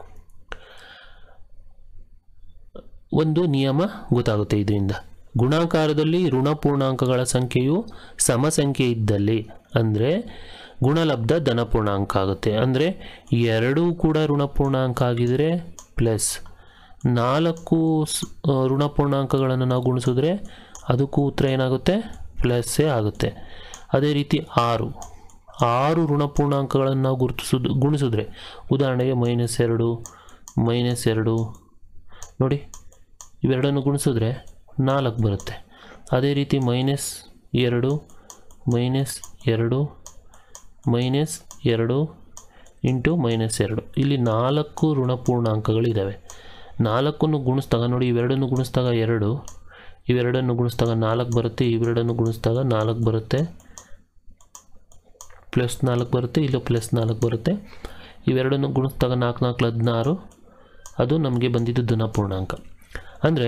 ಒಂದು ನಿಯಮ ಗೊತ್ತಾಗುತ್ತೆ ಇದರಿಂದ ಗುಣಾಕಾರದಲ್ಲಿ ಋಣ ಪೂರ್ಣಾಂಕಗಳ ಸಂಖ್ಯೆಯು ಸಮ ಸಂಖ್ಯೆ ಇದ್ದಲ್ಲಿ ಅಂದರೆ ಗುಣಲಬ್ಧ ಧನ ಪೂರ್ಣಾಂಕ ಆಗುತ್ತೆ ಅಂದರೆ ಎರಡೂ ಕೂಡ ಋಣ ಪೂರ್ಣಾಂಕ ಆಗಿದ್ರೆ ಪ್ಲಸ್ ನಾಲ್ಕು ಸ್- ಆ, ಋಣಪೂರ್ಣಾಂಕಗಳನ್ನು ನಾವು ಗುಣಿಸಿದ್ರೆ ಅದಕ್ಕೂ ಉತ್ತರ ಏನಾಗುತ್ತೆ ಪ್ಲಸ್ಸೇ ಆಗುತ್ತೆ ಅದೇ ರೀತಿ ಆರು ಆರು ಋಣಪೂರ್ಣಾಂಕಗಳನ್ನು ನಾವು ಗುರುತಿಸೋದು ಗುಣಿಸಿದ್ರೆ ಉದಾಹರಣೆಗೆ ಮೈನಸ್ ಎರಡು ಮೈನಸ್ ಎರಡು ನೋಡಿ ಇವೆರಡನ್ನು ಗುಣಿಸಿದ್ರೆ ನಾಲ್ಕು ಬರುತ್ತೆ ಅದೇ ರೀತಿ ಮೈನಸ್ ಎರಡು ಮೈನಸ್ ಎರಡು ಮೈನಸ್ ಎರಡು ಇಂಟು ಮೈನಸ್ ಎರಡು ಇಲ್ಲಿ ನಾಲ್ಕು ಋಣಪೂರ್ಣಾಂಕಗಳಿದ್ದಾವೆ ನಾಲ್ಕನ್ನು ಗುಣಿಸಿದಾಗ ನೋಡಿ ಇವೆರಡನ್ನು ಗುಣಿಸಿದಾಗ ಎರಡು ಇವೆರಡನ್ನು ಗುಣಿಸಿದಾಗ ನಾಲ್ಕು ಬರುತ್ತೆ ಇವೆರಡನ್ನು ಗುಣಿಸಿದಾಗ ನಾಲ್ಕು ಬರುತ್ತೆ ಪ್ಲಸ್ ನಾಲ್ಕು ಬರುತ್ತೆ ಇಲ್ಲ ಪ್ಲಸ್ ನಾಲ್ಕು ಬರುತ್ತೆ ಇವೆರಡನ್ನು ಗುಣಿಸಿದಾಗ ನಾಲ್ಕು ನಾಲ್ಕು ಹದಿನಾರು ಅದು ನಮಗೆ ಬಂದಿದ್ದು ಧನಪೂರ್ಣಾಂಕ ಅಂದರೆ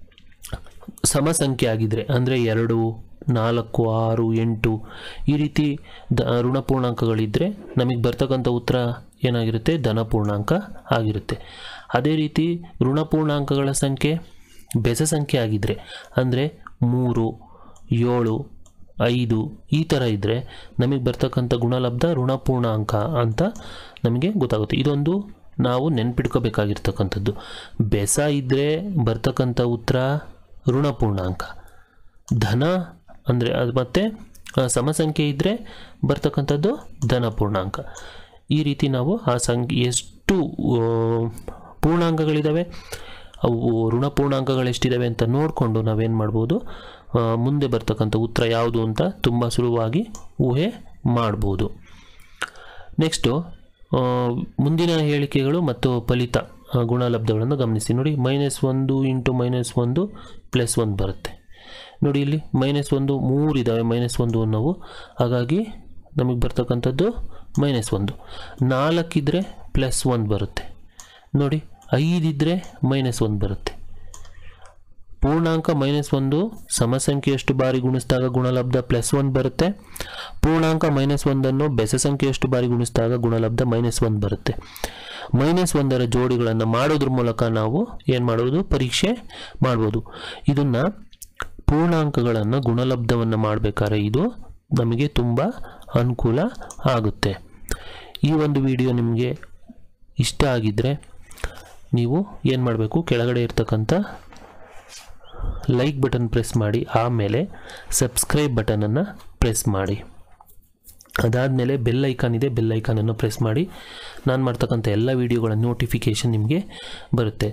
ಸಮಸಂಖ್ಯೆ ಆಗಿದ್ದರೆ ಅಂದರೆ ಎರಡು ನಾಲ್ಕು ಆರು ಎಂಟು ಈ ರೀತಿ ದ ಋಣಪೂರ್ಣಾಂಕಗಳಿದ್ದರೆ ನಮಗೆ ಬರ್ತಕ್ಕಂಥ ಉತ್ತರ ಏನಾಗಿರುತ್ತೆ ಧನಪೂರ್ಣಾಂಕ ಆಗಿರುತ್ತೆ ಅದೇ ರೀತಿ ಋಣಪೂರ್ಣಾಂಕಗಳ ಸಂಖ್ಯೆ ಬೆಸ ಸಂಖ್ಯೆ ಆಗಿದ್ದರೆ ಅಂದರೆ ಮೂರು ಏಳು ಐದು ಈ ಥರ ಇದ್ದರೆ ನಮಗೆ ಬರ್ತಕ್ಕಂಥ ಗುಣಲಬ್ಧ ಋಣಪೂರ್ಣಾಂಕ ಅಂತ ನಮಗೆ ಗೊತ್ತಾಗುತ್ತೆ ಇದೊಂದು ನಾವು ನೆನ್ಪಿಟ್ಕೋಬೇಕಾಗಿರ್ತಕ್ಕಂಥದ್ದು ಬೆಸ ಇದ್ದರೆ ಬರ್ತಕ್ಕಂಥ ಉತ್ತರ ಋಣಪೂರ್ಣಾಂಕ ಧನ ಅಂದರೆ ಅದು ಮತ್ತು ಆ, ಸಮಸಂಖ್ಯೆ ಇದ್ದರೆ ಬರ್ತಕ್ಕಂಥದ್ದು ಧನ ಪೂರ್ಣಾಂಕ ಈ ರೀತಿ ನಾವು ಆ ಸಂಖ್ಯೆ ಎಷ್ಟು ಆ, ಪೂರ್ಣಾಂಕಗಳಿದ್ದಾವೆ ಅವು ಋಣಪೂರ್ಣಾಂಕಗಳು ಎಷ್ಟಿದ್ದಾವೆ ಅಂತ ನೋಡಿಕೊಂಡು ನಾವೇನು ಮಾಡ್ಬೋದು ಆ, ಮುಂದೆ ಬರ್ತಕ್ಕಂಥ ಉತ್ತರ ಯಾವುದು ಅಂತ ತುಂಬ ಸುಲಭವಾಗಿ ಊಹೆ ಮಾಡ್ಬೋದು ನೆಕ್ಸ್ಟು ಮುಂದಿನ ಹೇಳಿಕೆಗಳು ಮತ್ತು ಫಲಿತ ಆ, ಗುಣಲಬ್ಧಗಳನ್ನು ಗಮನಿಸಿ ನೋಡಿ ಮೈನಸ್ ಒಂದು ಇಂಟು ಮೈನಸ್ ಒಂದು ಪ್ಲಸ್ ಒಂದು ಬರುತ್ತೆ ನೋಡಿ ಇಲ್ಲಿ ಮೈನಸ್ ಒಂದು ಮೂರು ಇದ್ದಾವೆ ಮೈನಸ್ ಒಂದು ಅನ್ನೋವು ಹಾಗಾಗಿ ನಮಗೆ ಬರ್ತಕ್ಕಂಥದ್ದು ಮೈನಸ್ ಒಂದು ನಾಲ್ಕಿದ್ರೆ ಪ್ಲಸ್ ಒಂದು ಬರುತ್ತೆ ನೋಡಿ ಐದಿದ್ರೆ ಮೈನಸ್ ಒಂದು ಬರುತ್ತೆ ಪೂರ್ಣಾಂಕ ಮೈನಸ್ ಒಂದು ಸಮಸಂಖ್ಯೆಯಷ್ಟು ಬಾರಿ ಗುಣಿಸಿದಾಗ ಗುಣಲಬ್ಧ ಪ್ಲಸ್ ಒನ್ ಬರುತ್ತೆ ಪೂರ್ಣಾಂಕ ಮೈನಸ್ ಒಂದನ್ನು ಬೆಸ ಸಂಖ್ಯೆಯಷ್ಟು ಬಾರಿ ಗುಣಿಸಿದಾಗ ಗುಣಲಬ್ಧ ಮೈನಸ್ ಒನ್ ಬರುತ್ತೆ ಮೈನಸ್ ಒಂದರ ಜೋಡಿಗಳನ್ನು ಮಾಡೋದ್ರ ಮೂಲಕ ನಾವು ಏನು ಮಾಡೋದು ಪರೀಕ್ಷೆ ಮಾಡ್ಬೋದು ಇದನ್ನು ಪೂರ್ಣಾಂಕಗಳನ್ನು ಗುಣಲಬ್ಧವನ್ನು ಮಾಡಬೇಕಾದ್ರೆ ಇದು ನಮಗೆ ತುಂಬ ಅನುಕೂಲ ಆಗುತ್ತೆ ಈ ಒಂದು ವಿಡಿಯೋ ನಿಮಗೆ ಇಷ್ಟ ಆಗಿದ್ದರೆ ನೀವು ಏನು ಮಾಡಬೇಕು ಕೆಳಗಡೆ ಇರ್ತಕ್ಕಂಥ ಲೈಕ್ ಬಟನ್ ಪ್ರೆಸ್ ಮಾಡಿ ಆಮೇಲೆ ಸಬ್ಸ್ಕ್ರೈಬ್ ಬಟನನ್ನು ಪ್ರೆಸ್ ಮಾಡಿ ಅದಾದಮೇಲೆ ಬೆಲ್ ಐಕಾನ್ ಇದೆ ಬೆಲ್ ಐಕಾನನ್ನು ಪ್ರೆಸ್ ಮಾಡಿ ನಾನು ಮಾಡ್ತಕ್ಕಂಥ ಎಲ್ಲ ವೀಡಿಯೋಗಳ ನೋಟಿಫಿಕೇಷನ್ ನಿಮಗೆ ಬರುತ್ತೆ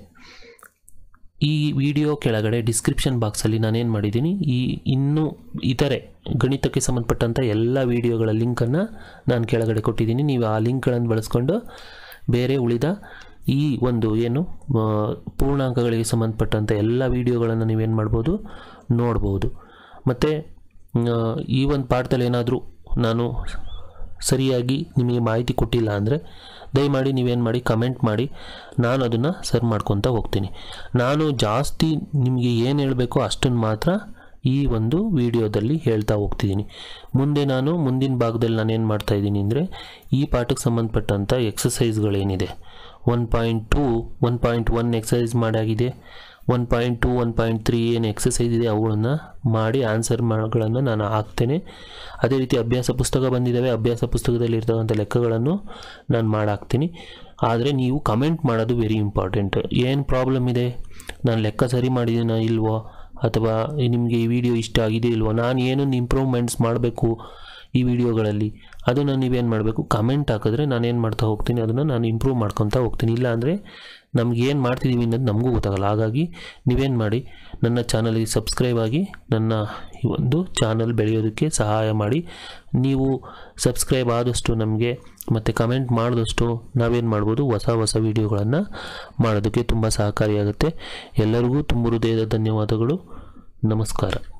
ಈ ವಿಡಿಯೋ ಕೆಳಗಡೆ ಡಿಸ್ಕ್ರಿಪ್ಷನ್ ಬಾಕ್ಸಲ್ಲಿ ನಾನೇನು ಮಾಡಿದ್ದೀನಿ ಈ ಇನ್ನೂ ಇತರೆ ಗಣಿತಕ್ಕೆ ಸಂಬಂಧಪಟ್ಟಂಥ ಎಲ್ಲ ವಿಡಿಯೋಗಳ ಲಿಂಕನ್ನು ನಾನು ಕೆಳಗಡೆ ಕೊಟ್ಟಿದ್ದೀನಿ ನೀವು ಆ ಲಿಂಕ್ಗಳನ್ನು ಬಳಸ್ಕೊಂಡು ಬೇರೆ ಉಳಿದ ಈ ಒಂದು ಏನು ಆ, ಪೂರ್ಣಾಂಕಗಳಿಗೆ ಸಂಬಂಧಪಟ್ಟಂಥ ಎಲ್ಲ ವಿಡಿಯೋಗಳನ್ನು ನೀವೇನು ಮಾಡ್ಬೋದು ನೋಡ್ಬೋದು ಮತ್ತು ಈ ಒಂದು ಪಾಠದಲ್ಲಿ ಏನಾದರೂ ನಾನು ಸರಿಯಾಗಿ ನಿಮಗೆ ಮಾಹಿತಿ ಕೊಟ್ಟಿಲ್ಲ ಅಂದರೆ ದಯಮಾಡಿ ನೀವೇನು ಮಾಡಿ ಕಮೆಂಟ್ ಮಾಡಿ ನಾನು ಅದನ್ನು ಸರ್ ಮಾಡ್ಕೊತ ಹೋಗ್ತೀನಿ ನಾನು ಜಾಸ್ತಿ ನಿಮಗೆ ಏನು ಹೇಳಬೇಕೋ ಅಷ್ಟನ್ನು ಮಾತ್ರ ಈ ಒಂದು ವಿಡಿಯೋದಲ್ಲಿ ಹೇಳ್ತಾ ಹೋಗ್ತಿದ್ದೀನಿ ಮುಂದೆ ನಾನು ಮುಂದಿನ ಭಾಗದಲ್ಲಿ ನಾನು ಏನು ಮಾಡ್ತಾ ಇದ್ದೀನಿ ಅಂದರೆ ಈ ಪಾಠಕ್ಕೆ ಸಂಬಂಧಪಟ್ಟಂಥ ಎಕ್ಸಸೈಸ್ಗಳೇನಿದೆ one point two one point one exercise ಮಾಡಾಗಿದೆ one point two one point three ಏನು ಎಕ್ಸಸೈಸ್ ಇದೆ ಅವುಗಳನ್ನು ಮಾಡಿ ಆನ್ಸರ್ ಗಳನ್ನು ನಾನು ಹಾಕ್ತೇನೆ ಅದೇ ರೀತಿ ಅಭ್ಯಾಸ ಪುಸ್ತಕ ಬಂದಿದ್ದಾವೆ ಅಭ್ಯಾಸ ಪುಸ್ತಕದಲ್ಲಿ ಇರ್ತಕ್ಕಂಥ ಲೆಕ್ಕಗಳನ್ನು ನಾನು ಮಾಡಾಕ್ತೀನಿ ಆದರೆ ನೀವು ಕಮೆಂಟ್ ಮಾಡೋದು ವೆರಿ ಇಂಪಾರ್ಟೆಂಟ್ ಏನು ಪ್ರಾಬ್ಲಮ್ ಇದೆ ನಾನು ಲೆಕ್ಕ ಸರಿ ಮಾಡಿದ್ದೀನ ಇಲ್ವೋ ಅಥವಾ ನಿಮಗೆ ಈ ವಿಡಿಯೋ ಇಷ್ಟ ಆಗಿದೆ ಇಲ್ವೋ ನಾನು ಏನನ್ನು ಇಂಪ್ರೂವ್ಮೆಂಟ್ಸ್ ಮಾಡಬೇಕು ಈ ವಿಡಿಯೋಗಳಲ್ಲಿ ಅದನ್ನು ನೀವೇನು ಮಾಡಬೇಕು ಕಮೆಂಟ್ ಹಾಕಿದ್ರೆ ನಾನು ಏನು ಮಾಡ್ತಾ ಹೋಗ್ತೀನಿ ಅದನ್ನು ನಾನು ಇಂಪ್ರೂವ್ ಮಾಡ್ಕೊತಾ ಹೋಗ್ತೀನಿ ಇಲ್ಲ ಅಂದರೆ ನಮ್ಗೆ ಏನು ಮಾಡ್ತಿದ್ದೀವಿ ಅನ್ನೋದು ನಮಗೂ ಗೊತ್ತಾಗಲ್ಲ ಹಾಗಾಗಿ ನೀವೇನು ಮಾಡಿ ನನ್ನ ಚಾನಲ್ಗೆ ಸಬ್ಸ್ಕ್ರೈಬ್ ಆಗಿ ನನ್ನ ಈ ಒಂದು ಚಾನಲ್ ಬೆಳೆಯೋದಕ್ಕೆ ಸಹಾಯ ಮಾಡಿ ನೀವು ಸಬ್ಸ್ಕ್ರೈಬ್ ಆದಷ್ಟು ನಮಗೆ ಮತ್ತು ಕಮೆಂಟ್ ಮಾಡಿದಷ್ಟು ನಾವೇನು ಮಾಡ್ಬೋದು ಹೊಸ ಹೊಸ ವೀಡಿಯೋಗಳನ್ನು ಮಾಡೋದಕ್ಕೆ ತುಂಬ ಸಹಕಾರಿಯಾಗುತ್ತೆ ಎಲ್ಲರಿಗೂ ತುಂಬ ಹೃದಯದ ಧನ್ಯವಾದಗಳು ನಮಸ್ಕಾರ